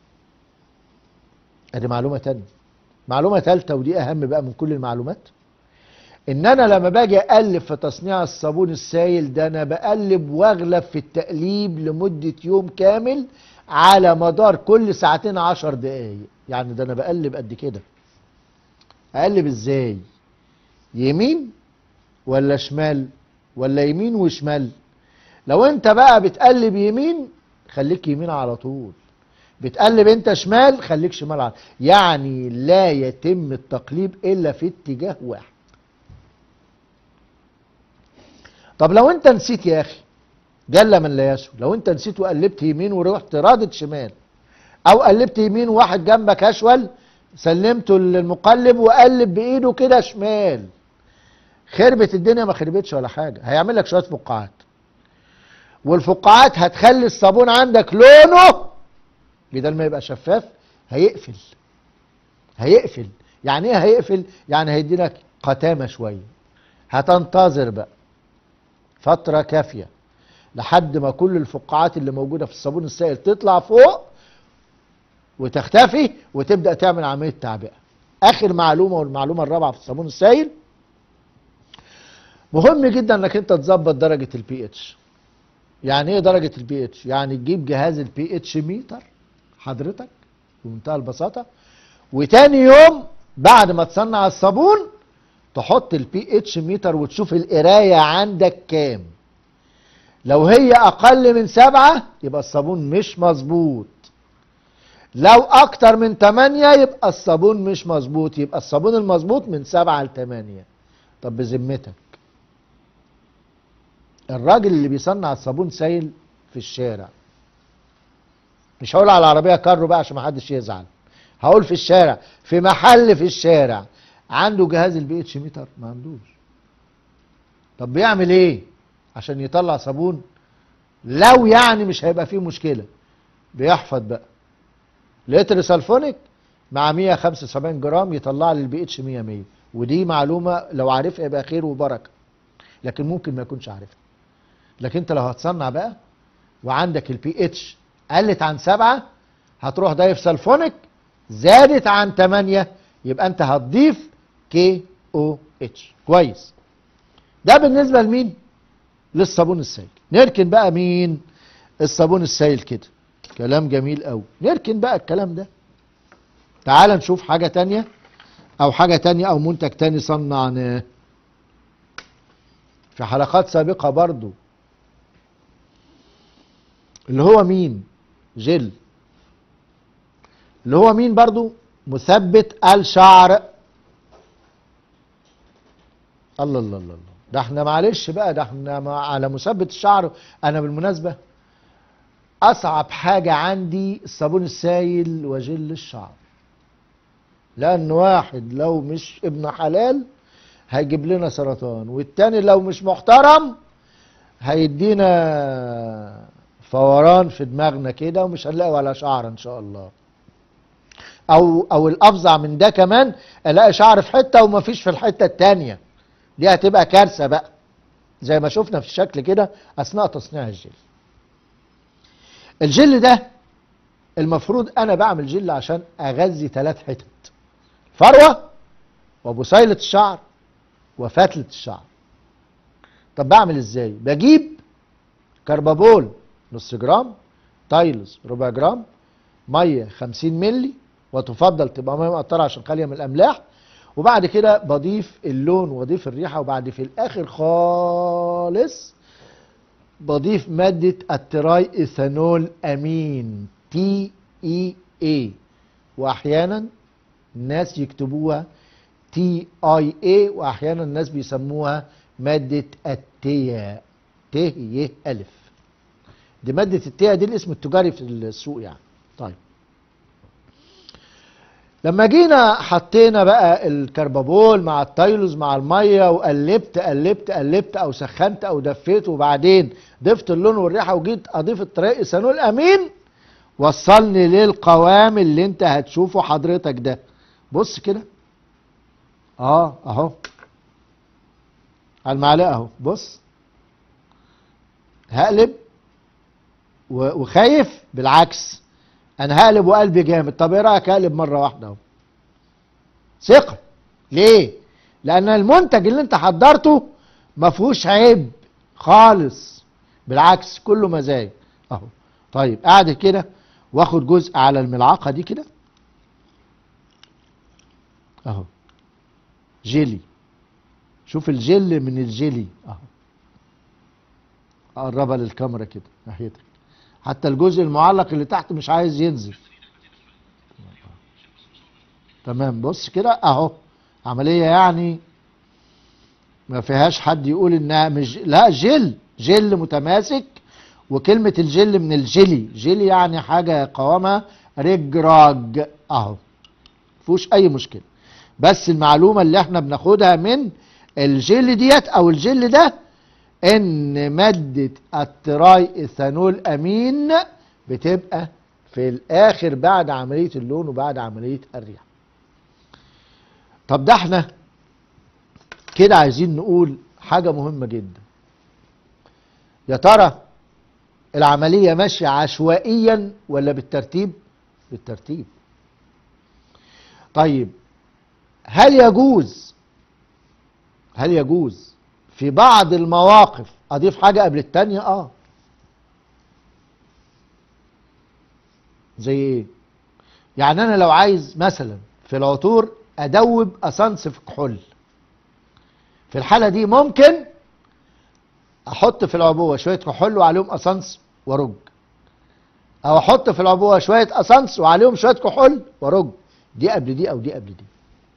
ادي معلومة تانية معلومة ثالثة ودي اهم بقى من كل المعلومات ان انا لما باجي اقلب في تصنيع الصابون السائل ده انا بقلب واغلب في التقليب لمدة يوم كامل على مدار كل ساعتين عشر دقايق يعني ده انا بقلب قد كده اقلب ازاي يمين ولا شمال ولا يمين وشمال لو انت بقى بتقلب يمين خليك يمين على طول بتقلب انت شمال خليك شمال على يعني لا يتم التقليب الا في اتجاه واحد طب لو انت نسيت يا اخي جل من لا يسهو لو انت نسيت وقلبت يمين ورحت رادت شمال او قلبت يمين وواحد جنبك اشول سلمته للمقلب وقلب بايده كده شمال خربت الدنيا ما خربتش ولا حاجه هيعمل لك شويه فقاعات والفقاعات هتخلي الصابون عندك لونه بدل ما يبقى شفاف هيقفل هيقفل يعني ايه هيقفل يعني هيدي لك قتامه شويه هتنتظر بقى فتره كافيه لحد ما كل الفقاعات اللي موجوده في الصابون السائل تطلع فوق وتختفي وتبدا تعمل عمليه تعبئه اخر معلومه والمعلومه الرابعه في الصابون السائل مهم جدا انك انت تظبط درجه البي اتش يعني ايه درجه البي اتش يعني تجيب جهاز البي اتش ميتر حضرتك بمنتهى البساطه وتاني يوم بعد ما تصنع الصابون تحط البي اتش ميتر وتشوف القرايه عندك كام لو هي اقل من سبعة يبقى الصابون مش مظبوط لو اكتر من تمانية يبقى الصابون مش مظبوط يبقى الصابون المظبوط من سبعة لتمانية طب بذمتك الراجل اللي بيصنع الصابون سايل في الشارع مش هقول على العربية كارو بقى عشان ما حدش يزعل هقول في الشارع في محل في الشارع عنده جهاز البي اتش ميتر ما عندوش طب بيعمل ايه عشان يطلع صابون لو يعني مش هيبقى فيه مشكلة بيحفظ بقى لتر سلفونيك مع 175 جرام يطلع لي البي اتش 100 100 ودي معلومة لو عارفها يبقى خير وبركة لكن ممكن ما يكونش عارفها لكن انت لو هتصنع بقى وعندك البي اتش قلت عن سبعة هتروح ضايف سلفونيك زادت عن 8 يبقى انت هتضيف كي او اتش كويس ده بالنسبة لمين للصابون السائل نركن بقى مين الصابون السائل كده كلام جميل قوي نركن بقى الكلام ده تعال نشوف حاجة تانية او حاجة تانية او منتج تاني صنعناه في حلقات سابقة برضو اللي هو مين جل اللي هو مين برضو مثبت الشعر الله الله الله الله ده احنا معلش بقى ده احنا مع- على مثبت الشعر انا بالمناسبة اصعب حاجة عندي الصابون السايل وجل الشعر لان واحد لو مش ابن حلال هيجيب لنا سرطان والتاني لو مش محترم هيدينا فوران في دماغنا كده ومش هنلاقي ولا شعر ان شاء الله او او الافظع من ده كمان الاقي شعر في حته ومفيش في الحته التانيه دي هتبقى كارثه بقى زي ما شفنا في الشكل كده اثناء تصنيع الجل الجل ده المفروض انا بعمل جل عشان اغذي ثلاث حتت فروه وبصيله الشعر وفتله الشعر طب بعمل ازاي بجيب كربابول نص جرام تايلز ربع جرام ميه 50 ملي وتفضل تبقى ميه مقطره عشان خاليه من الاملاح وبعد كده بضيف اللون واضيف الريحه وبعد في الاخر خالص بضيف ماده التراي ايثانول امين تي اي اي واحيانا الناس يكتبوها تي اي اي واحيانا الناس بيسموها ماده التيا ت ي الف دي ماده التيا دي الاسم التجاري في السوق يعني طيب لما جينا حطينا بقى الكربابول مع التايلوز مع الميه وقلبت قلبت قلبت او سخنت او دفيت وبعدين ضفت اللون والريحه وجيت اضيف الطريق ايثانول امين وصلني للقوام اللي انت هتشوفه حضرتك ده بص كده اه اهو على المعلقه اهو بص هقلب و- وخايف بالعكس انا هقلب وقلبي جامد طب ايه رايك اقلب مره واحده اهو ثقه ليه لان المنتج اللي انت حضرته ما فيهوش عيب خالص بالعكس كله مزاج اهو طيب قاعد كده واخد جزء على الملعقه دي كده اهو جيلي شوف الجل من الجيلي اهو اقربها للكاميرا كده ناحيتك حتى الجزء المعلق اللي تحت مش عايز ينزل تمام بص كده اهو عملية يعني ما فيهاش حد يقول انها مش لا جل جل متماسك وكلمة الجل من الجلي جلي يعني حاجة قوامها رجراج اهو مفيهوش اي مشكلة بس المعلومة اللي احنا بناخدها من الجل ديت او الجل ده ان مادة التراي ايثانول امين بتبقى في الاخر بعد عملية اللون وبعد عملية الريحة طب ده احنا كده عايزين نقول حاجة مهمة جدا يا ترى العملية ماشية عشوائيا ولا بالترتيب بالترتيب طيب هل يجوز هل يجوز في بعض المواقف اضيف حاجة قبل التانية اه زي ايه يعني انا لو عايز مثلا في العطور ادوب اسانس في كحول في الحالة دي ممكن احط في العبوة شوية كحول وعليهم اسانس ورج او احط في العبوة شوية اسانس وعليهم شوية كحول ورج دي قبل دي او دي قبل دي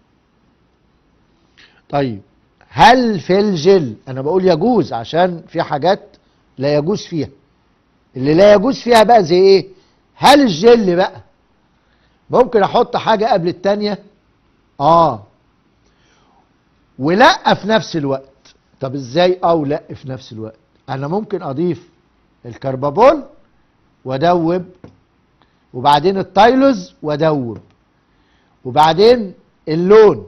طيب هل في الجل انا بقول يجوز عشان في حاجات لا يجوز فيها اللي لا يجوز فيها بقى زي ايه هل الجل بقى ممكن احط حاجة قبل التانية اه ولا في نفس الوقت طب ازاي او لا في نفس الوقت انا ممكن اضيف الكربابول وادوب وبعدين التايلوز وادوب وبعدين اللون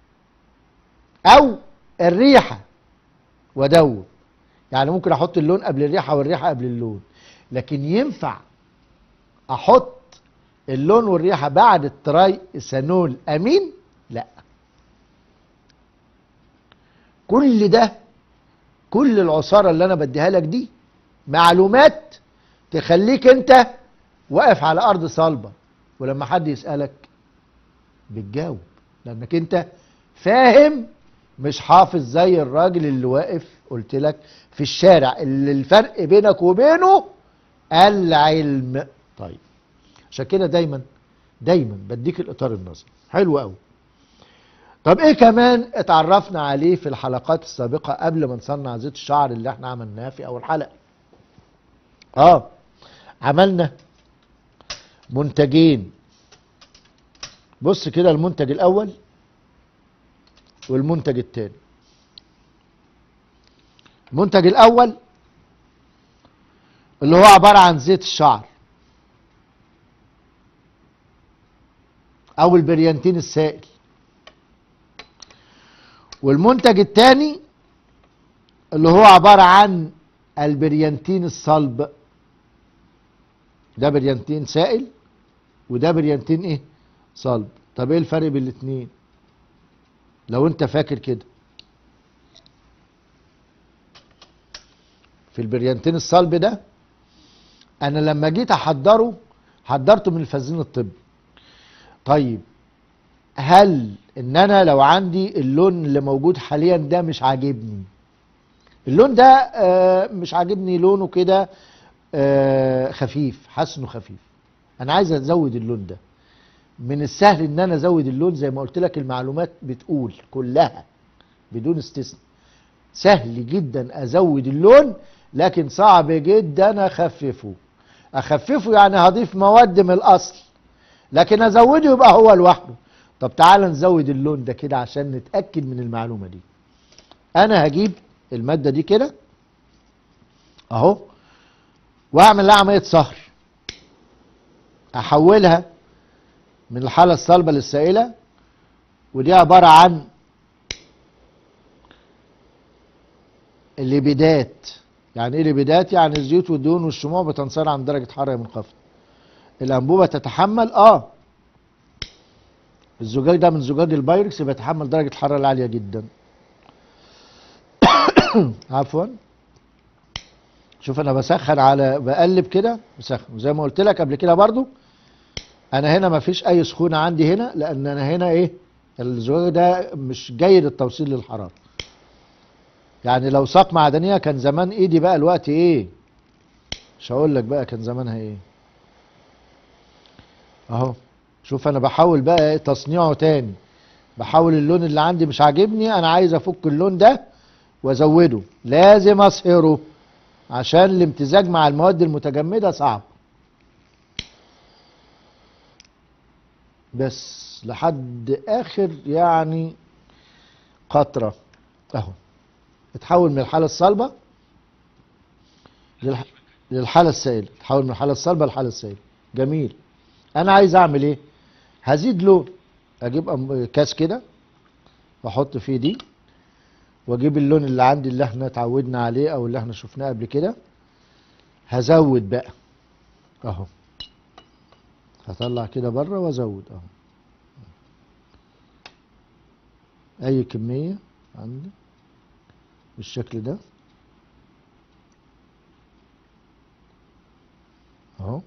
او الريحه وادوب يعني ممكن احط اللون قبل الريحه والريحه قبل اللون لكن ينفع احط اللون والريحه بعد التراي ايثانول امين لا كل ده كل العصاره اللي انا بديها لك دي معلومات تخليك انت واقف على ارض صلبه ولما حد يسالك بتجاوب لانك انت فاهم مش حافظ زي الراجل اللي واقف قلت لك في الشارع اللي الفرق بينك وبينه العلم طيب عشان كده دايما دايما بديك الاطار النظري حلو قوي طب ايه كمان اتعرفنا عليه في الحلقات السابقة قبل ما نصنع زيت الشعر اللي احنا عملناه في اول حلقة اه عملنا منتجين بص كده المنتج الاول والمنتج الثاني المنتج الاول اللي هو عبارة عن زيت الشعر او البريانتين السائل والمنتج الثاني اللي هو عبارة عن البريانتين الصلب ده بريانتين سائل وده بريانتين ايه صلب طب ايه الفرق بين الاتنين لو انت فاكر كده في البريانتين الصلب ده انا لما جيت احضره حضرته من الفازلين الطبي طيب هل ان انا لو عندي اللون اللي موجود حاليا ده مش عاجبني اللون ده آه، مش عاجبني لونه كده آه، خفيف حاسس انه خفيف انا عايز ازود اللون ده من السهل ان انا ازود اللون زي ما قلت لك المعلومات بتقول كلها بدون استثناء سهل جدا ازود اللون لكن صعب جدا اخففه اخففه يعني هضيف مواد من الاصل لكن ازوده يبقى هو لوحده طب تعال نزود اللون ده كده عشان نتاكد من المعلومه دي انا هجيب الماده دي كده اهو واعمل لها عمليه صهر احولها من الحاله الصلبه للسائله ودي عباره عن الليبيدات يعني ايه ليبيدات يعني الزيوت والدهون والشموع بتنصهر عند درجه حراره منخفضه الانبوبه تتحمل اه الزجاج ده من زجاج البايركس بيتحمل درجه الحراره العاليه جدا عفوا شوف انا بسخن على بقلب كده بسخن وزي ما قلت لك قبل كده برضو انا هنا ما فيش اي سخونه عندي هنا لان انا هنا ايه الزجاج ده مش جيد التوصيل للحراره يعني لو ساق معدنيه كان زمان ايدي بقى الوقت ايه مش هقول لك بقى كان زمانها ايه اهو شوف انا بحاول بقى إيه تصنيعه تاني بحاول اللون اللي عندي مش عاجبني انا عايز افك اللون ده وازوده لازم اصهره عشان الامتزاج مع المواد المتجمدة صعب بس لحد اخر يعني قطرة اهو اتحول من الحالة الصلبة للح... للحالة السائلة تحول من الحالة الصلبة للحالة السائلة جميل انا عايز اعمل ايه هزيد لون اجيب أم- كاس كده واحط فيه دي واجيب اللون اللي عندي اللي احنا اتعودنا عليه او اللي احنا شفناه قبل كده هزود بقى اهو هطلع كده بره وازود اهو اي كمية عندي بالشكل ده اهو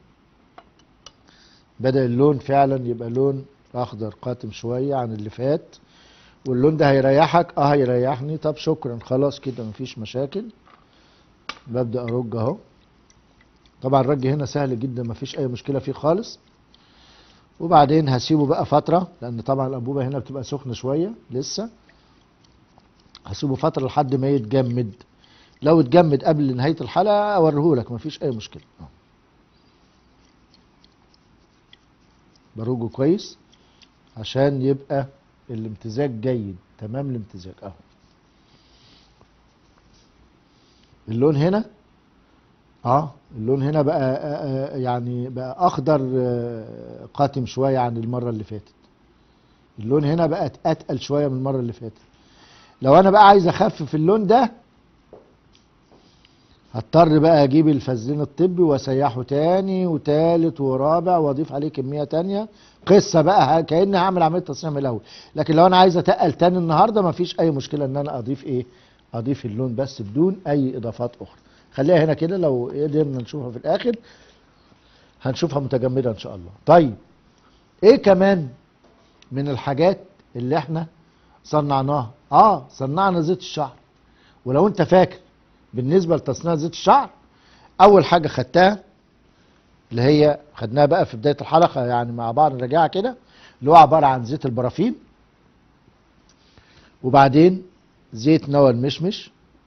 بدأ اللون فعلا يبقى لون اخضر قاتم شوية عن اللي فات واللون ده هيريحك اه هيريحني طب شكرا خلاص كده مفيش مشاكل ببدأ ارج اهو طبعا الرج هنا سهل جدا مفيش اي مشكلة فيه خالص وبعدين هسيبه بقى فترة لان طبعا الانبوبة هنا بتبقى سخنة شوية لسه هسيبه فترة لحد ما يتجمد لو اتجمد قبل نهاية الحلقة اوريهولك مفيش اي مشكلة أهو. بروجه كويس عشان يبقى الامتزاج جيد تمام الامتزاج اهو اللون هنا اه اللون هنا بقى آه آه يعني بقى اخضر آه قاتم شويه عن المره اللي فاتت اللون هنا بقى اتقل شويه من المره اللي فاتت لو انا بقى عايز اخفف اللون ده هضطر بقى اجيب الفازلين الطبي واسيحه تاني وتالت ورابع واضيف عليه كميه تانية قصه بقى ه- كاني هعمل عمليه تصنيع من الاول لكن لو انا عايز اتقل تاني النهارده مفيش اي مشكله ان انا اضيف ايه اضيف اللون بس بدون اي اضافات اخرى خليها هنا كده لو قدرنا نشوفها في الاخر هنشوفها متجمده ان شاء الله طيب ايه كمان من الحاجات اللي احنا صنعناها اه صنعنا زيت الشعر ولو انت فاكر بالنسبه لتصنيع زيت الشعر اول حاجه خدتها اللي هي خدناها بقى في بدايه الحلقه يعني مع بعض نراجعها كده اللي هو عباره عن زيت البرافين وبعدين زيت نوى المشمش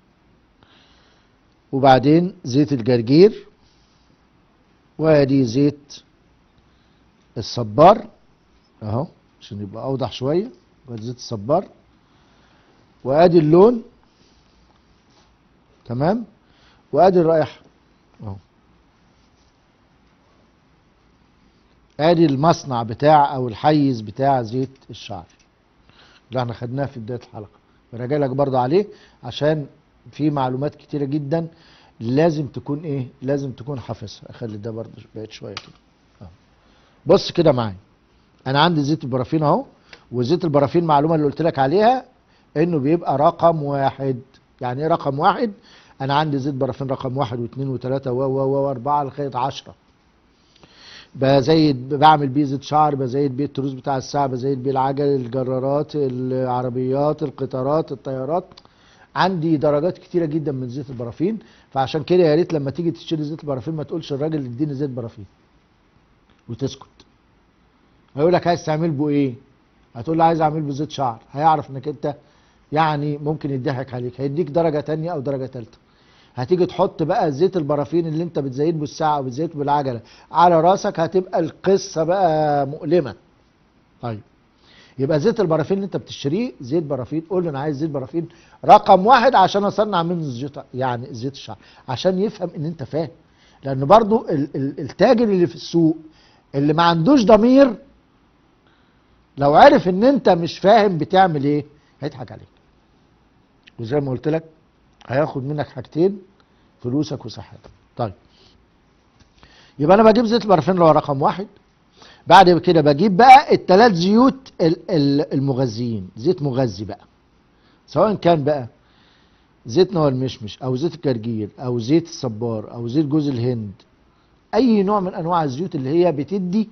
وبعدين زيت الجرجير وادي زيت الصبار اهو عشان يبقى اوضح شويه وادي زيت الصبار وادي اللون تمام وادي الرائحه اهو ادي المصنع بتاع او الحيز بتاع زيت الشعر اللي احنا خدناه في بدايه الحلقه براجع لك برضه عليه عشان في معلومات كتيره جدا لازم تكون ايه لازم تكون حافظها اخلي ده برضه بقيت شويه كده أهو. بص كده معايا انا عندي زيت البرافين اهو وزيت البرافين المعلومه اللي قلت لك عليها انه بيبقى رقم واحد يعني ايه رقم واحد انا عندي زيت برافين رقم واحد واثنين وثلاثه و و و واربعه لغايه عشرة بزيد بعمل بيه زيت شعر بزيد بيه التروس بتاع الساعه بزيد بيه العجل الجرارات العربيات القطارات الطيارات عندي درجات كتيره جدا من زيت البرافين فعشان كده يا ريت لما تيجي تشتري زيت البرافين ما تقولش الراجل اديني زيت برافين وتسكت هيقول لك عايز تعمل بيه ايه هتقول له عايز اعمل بيه زيت شعر هيعرف انك انت يعني ممكن يضحك عليك هيديك درجه تانية او درجه تالتة هتيجي تحط بقى زيت البرافين اللي انت بتزيد بالساعه او بتزيد بالعجله على راسك هتبقى القصه بقى مؤلمه طيب يبقى زيت البرافين اللي انت بتشتريه زيت برافين قول له انا عايز زيت برافين رقم واحد عشان اصنع منه زيت يعني زيت الشعر عشان يفهم ان انت فاهم لان برضو ال- ال- التاجر اللي في السوق اللي ما عندوش ضمير لو عرف ان انت مش فاهم بتعمل ايه هيضحك عليك وزي ما قلت لك هياخد منك حاجتين فلوسك وصحتك طيب يبقى انا بجيب زيت البرفان اللي هو رقم واحد بعد كده بجيب بقى الثلاث زيوت ال- ال- المغذيين زيت مغذي بقى سواء كان بقى زيت نوى المشمش او زيت الجرجير او زيت الصبار او زيت جوز الهند اي نوع من انواع الزيوت اللي هي بتدي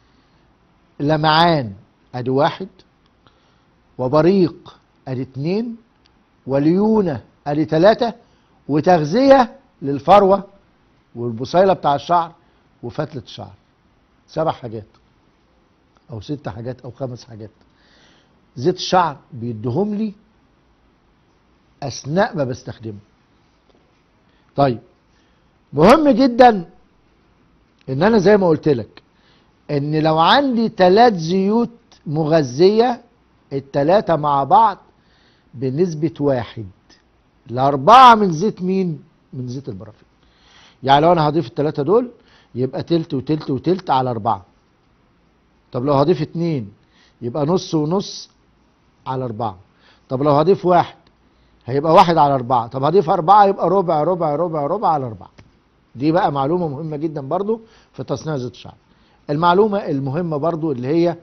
لمعان ادي واحد وبريق ادي اتنين وليونة ادي تلاتة وتغذية للفروة والبصيلة بتاع الشعر وفتلة الشعر سبع حاجات او ست حاجات او خمس حاجات زيت الشعر بيديهم لي اثناء ما بستخدمه طيب مهم جدا ان انا زي ما قلت لك ان لو عندي ثلاث زيوت مغذية التلاتة مع بعض بنسبة واحد لأربعة من زيت مين؟ من زيت البرافين يعني لو أنا هضيف التلاتة دول يبقى تلت وتلت وتلت على أربعة طب لو هضيف اتنين يبقى نص ونص على أربعة طب لو هضيف واحد هيبقى واحد على أربعة طب هضيف أربعة يبقى ربع ربع ربع ربع على أربعة دي بقى معلومة مهمة جدا برضو في تصنيع زيت الشعر المعلومة المهمة برضو اللي هي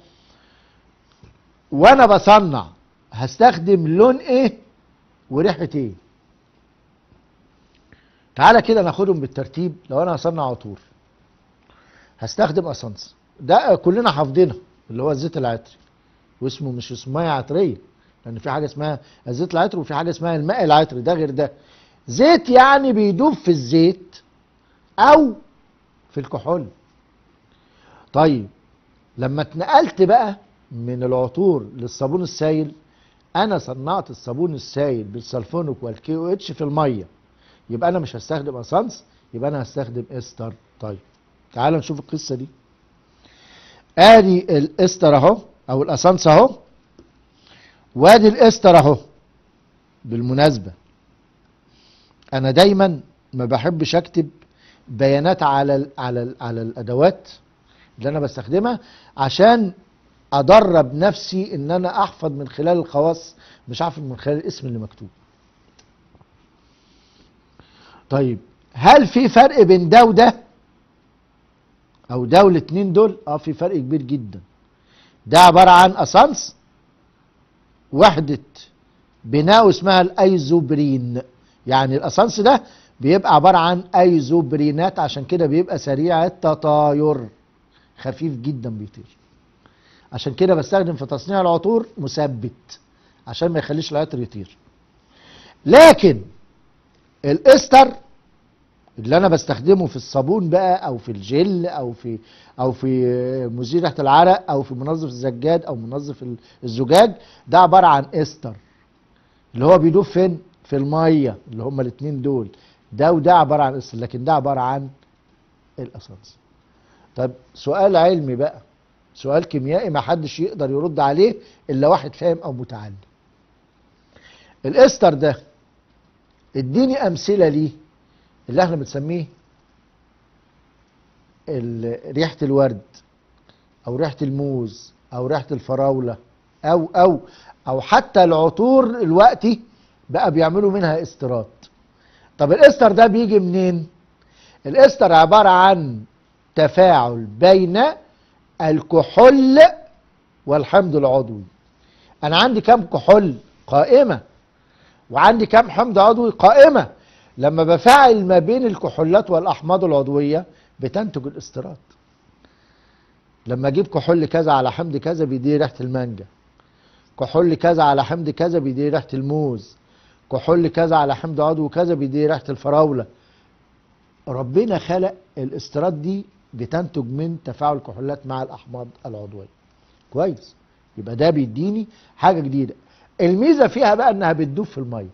وانا بصنع هستخدم لون ايه وريحة ايه تعالى كده ناخدهم بالترتيب لو انا هصنع عطور هستخدم اسانس ده كلنا حافظينها اللي هو الزيت العطري واسمه مش اسمه ميه عطريه لان في حاجه اسمها الزيت العطري وفي حاجه اسمها الماء العطري ده غير ده زيت يعني بيدوب في الزيت او في الكحول طيب لما اتنقلت بقى من العطور للصابون السائل انا صنعت الصابون السائل بالسلفونيك والكي او اتش في الميه يبقى انا مش هستخدم اسانس يبقى انا هستخدم استر طيب تعال نشوف القصه دي ادي الاستر اهو او الاسانس اهو وادي الاستر اهو بالمناسبه انا دايما ما بحبش اكتب بيانات على ال على ال على الادوات اللي انا بستخدمها عشان ادرب نفسي ان انا احفظ من خلال الخواص مش احفظ من خلال الاسم اللي مكتوب طيب هل في فرق بين ده وده او ده والاتنين دول اه في فرق كبير جدا ده عبارة عن اسانس وحدة بناء اسمها الايزوبرين يعني الاسانس ده بيبقى عبارة عن ايزوبرينات عشان كده بيبقى سريع التطاير خفيف جدا بيطير عشان كده بستخدم في تصنيع العطور مثبت عشان ما يخليش العطر يطير لكن الاستر اللي انا بستخدمه في الصابون بقى او في الجل او في او في مزيل ريحه العرق او في منظف الزجاج او منظف الزجاج ده عباره عن استر اللي هو بيدوب فين في الميه اللي هما الاثنين دول ده وده عباره عن استر لكن ده عباره عن الاسانس طب سؤال علمي بقى سؤال كيميائي ما حدش يقدر يرد عليه الا واحد فاهم او متعلم الاستر ده اديني امثله ليه اللي احنا بنسميه ال- ريحه الورد او ريحه الموز او ريحه الفراوله او او او حتى العطور الوقتي بقى بيعملوا منها استيراد طب الاستر ده بيجي منين الاستر عبارة عن تفاعل بين الكحول والحمض العضوي انا عندي كم كحول قائمة وعندي كم حمض عضوي قائمة لما بفاعل ما بين الكحولات والاحماض العضوية بتنتج الاستيراد لما اجيب كحول كذا على حمض كذا بيدي ريحة المانجا كحول كذا على حمض كذا بيدي ريحة الموز كحول كذا على حمض عضوي كذا بيدي ريحة الفراولة ربنا خلق الاستيراد دي بتنتج من تفاعل الكحولات مع الاحماض العضويه كويس يبقى ده بيديني حاجه جديده الميزه فيها بقى انها بتدوب في الميه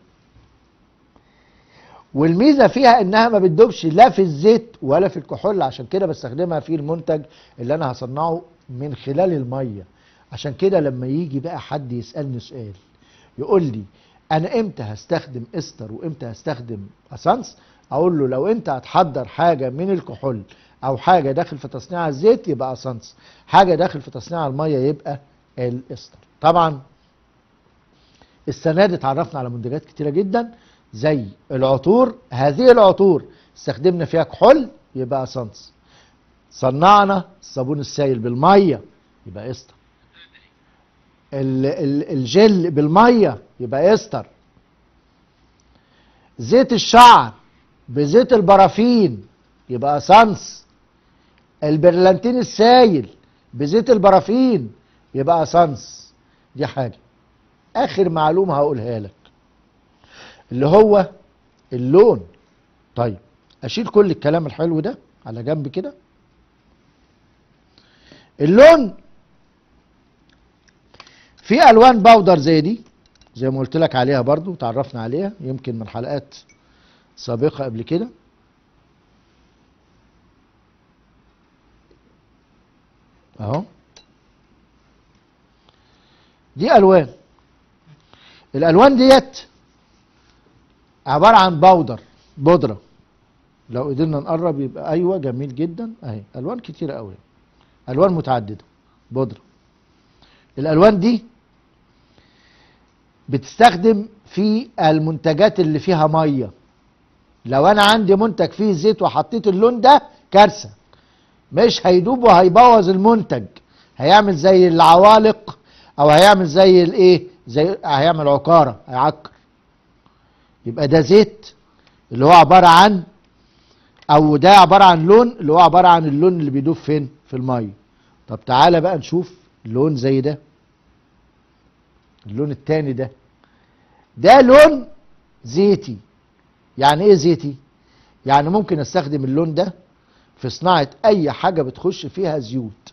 والميزه فيها انها ما بتدوبش لا في الزيت ولا في الكحول عشان كده بستخدمها في المنتج اللي انا هصنعه من خلال الميه عشان كده لما يجي بقى حد يسالني سؤال يقول لي انا امتى هستخدم استر وامتى هستخدم اسانس اقول له لو انت هتحضر حاجه من الكحول او حاجه داخل في تصنيع الزيت يبقى اسانس حاجه داخل في تصنيع الميه يبقى الاستر طبعا السنه دي اتعرفنا على منتجات كتيره جدا زي العطور هذه العطور استخدمنا فيها كحول يبقى اسانس صنعنا الصابون السائل بالميه يبقى استر ال- ال- الجل بالميه يبقى استر زيت الشعر بزيت البرافين يبقى اسانس البرلانتين السايل بزيت البرافين يبقى اسانس دي حاجه اخر معلومه هقولها لك اللي هو اللون طيب اشيل كل الكلام الحلو ده على جنب كده اللون في الوان باودر زي دي زي ما قلت لك عليها برضو تعرفنا عليها يمكن من حلقات سابقه قبل كده اهو دي الوان الالوان ديت عباره عن باودر بودره لو قدرنا نقرب يبقى ايوه جميل جدا اهي الوان كتيره قوي الوان متعدده بودره الالوان دي بتستخدم في المنتجات اللي فيها ميه لو انا عندي منتج فيه زيت وحطيت اللون ده كارثه مش هيدوب وهيبوظ المنتج هيعمل زي العوالق او هيعمل زي الايه زي هيعمل عكاره هيعكر يبقى ده زيت اللي هو عباره عن او ده عباره عن لون اللي هو عباره عن اللون اللي بيدوب فين في الميه طب تعالى بقى نشوف لون زي ده اللون التاني ده ده لون زيتي يعني ايه زيتي يعني ممكن استخدم اللون ده في صناعة اي حاجة بتخش فيها زيوت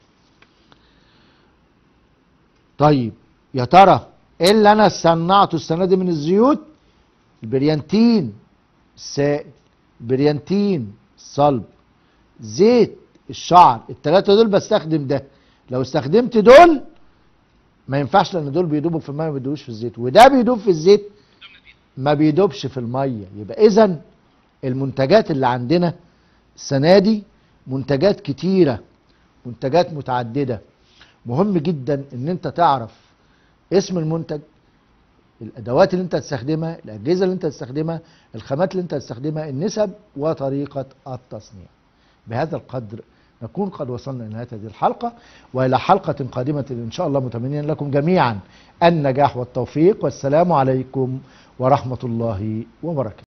طيب يا ترى ايه اللي انا صنعته السنة دي من الزيوت البريانتين السائل بريانتين الصلب زيت الشعر التلاتة دول بستخدم ده لو استخدمت دول ما ينفعش لان دول بيدوبوا في الميه ما بيدوبوش في الزيت وده بيدوب في الزيت ما بيدوبش في الميه يبقى اذا المنتجات اللي عندنا السنه دي منتجات كتيره منتجات متعدده مهم جدا ان انت تعرف اسم المنتج الادوات اللي انت هتستخدمها الاجهزه اللي انت هتستخدمها الخامات اللي انت هتستخدمها النسب وطريقه التصنيع بهذا القدر نكون قد وصلنا إلى نهاية هذه الحلقة وإلى حلقة قادمة إن شاء الله متمنين لكم جميعا النجاح والتوفيق والسلام عليكم ورحمة الله وبركاته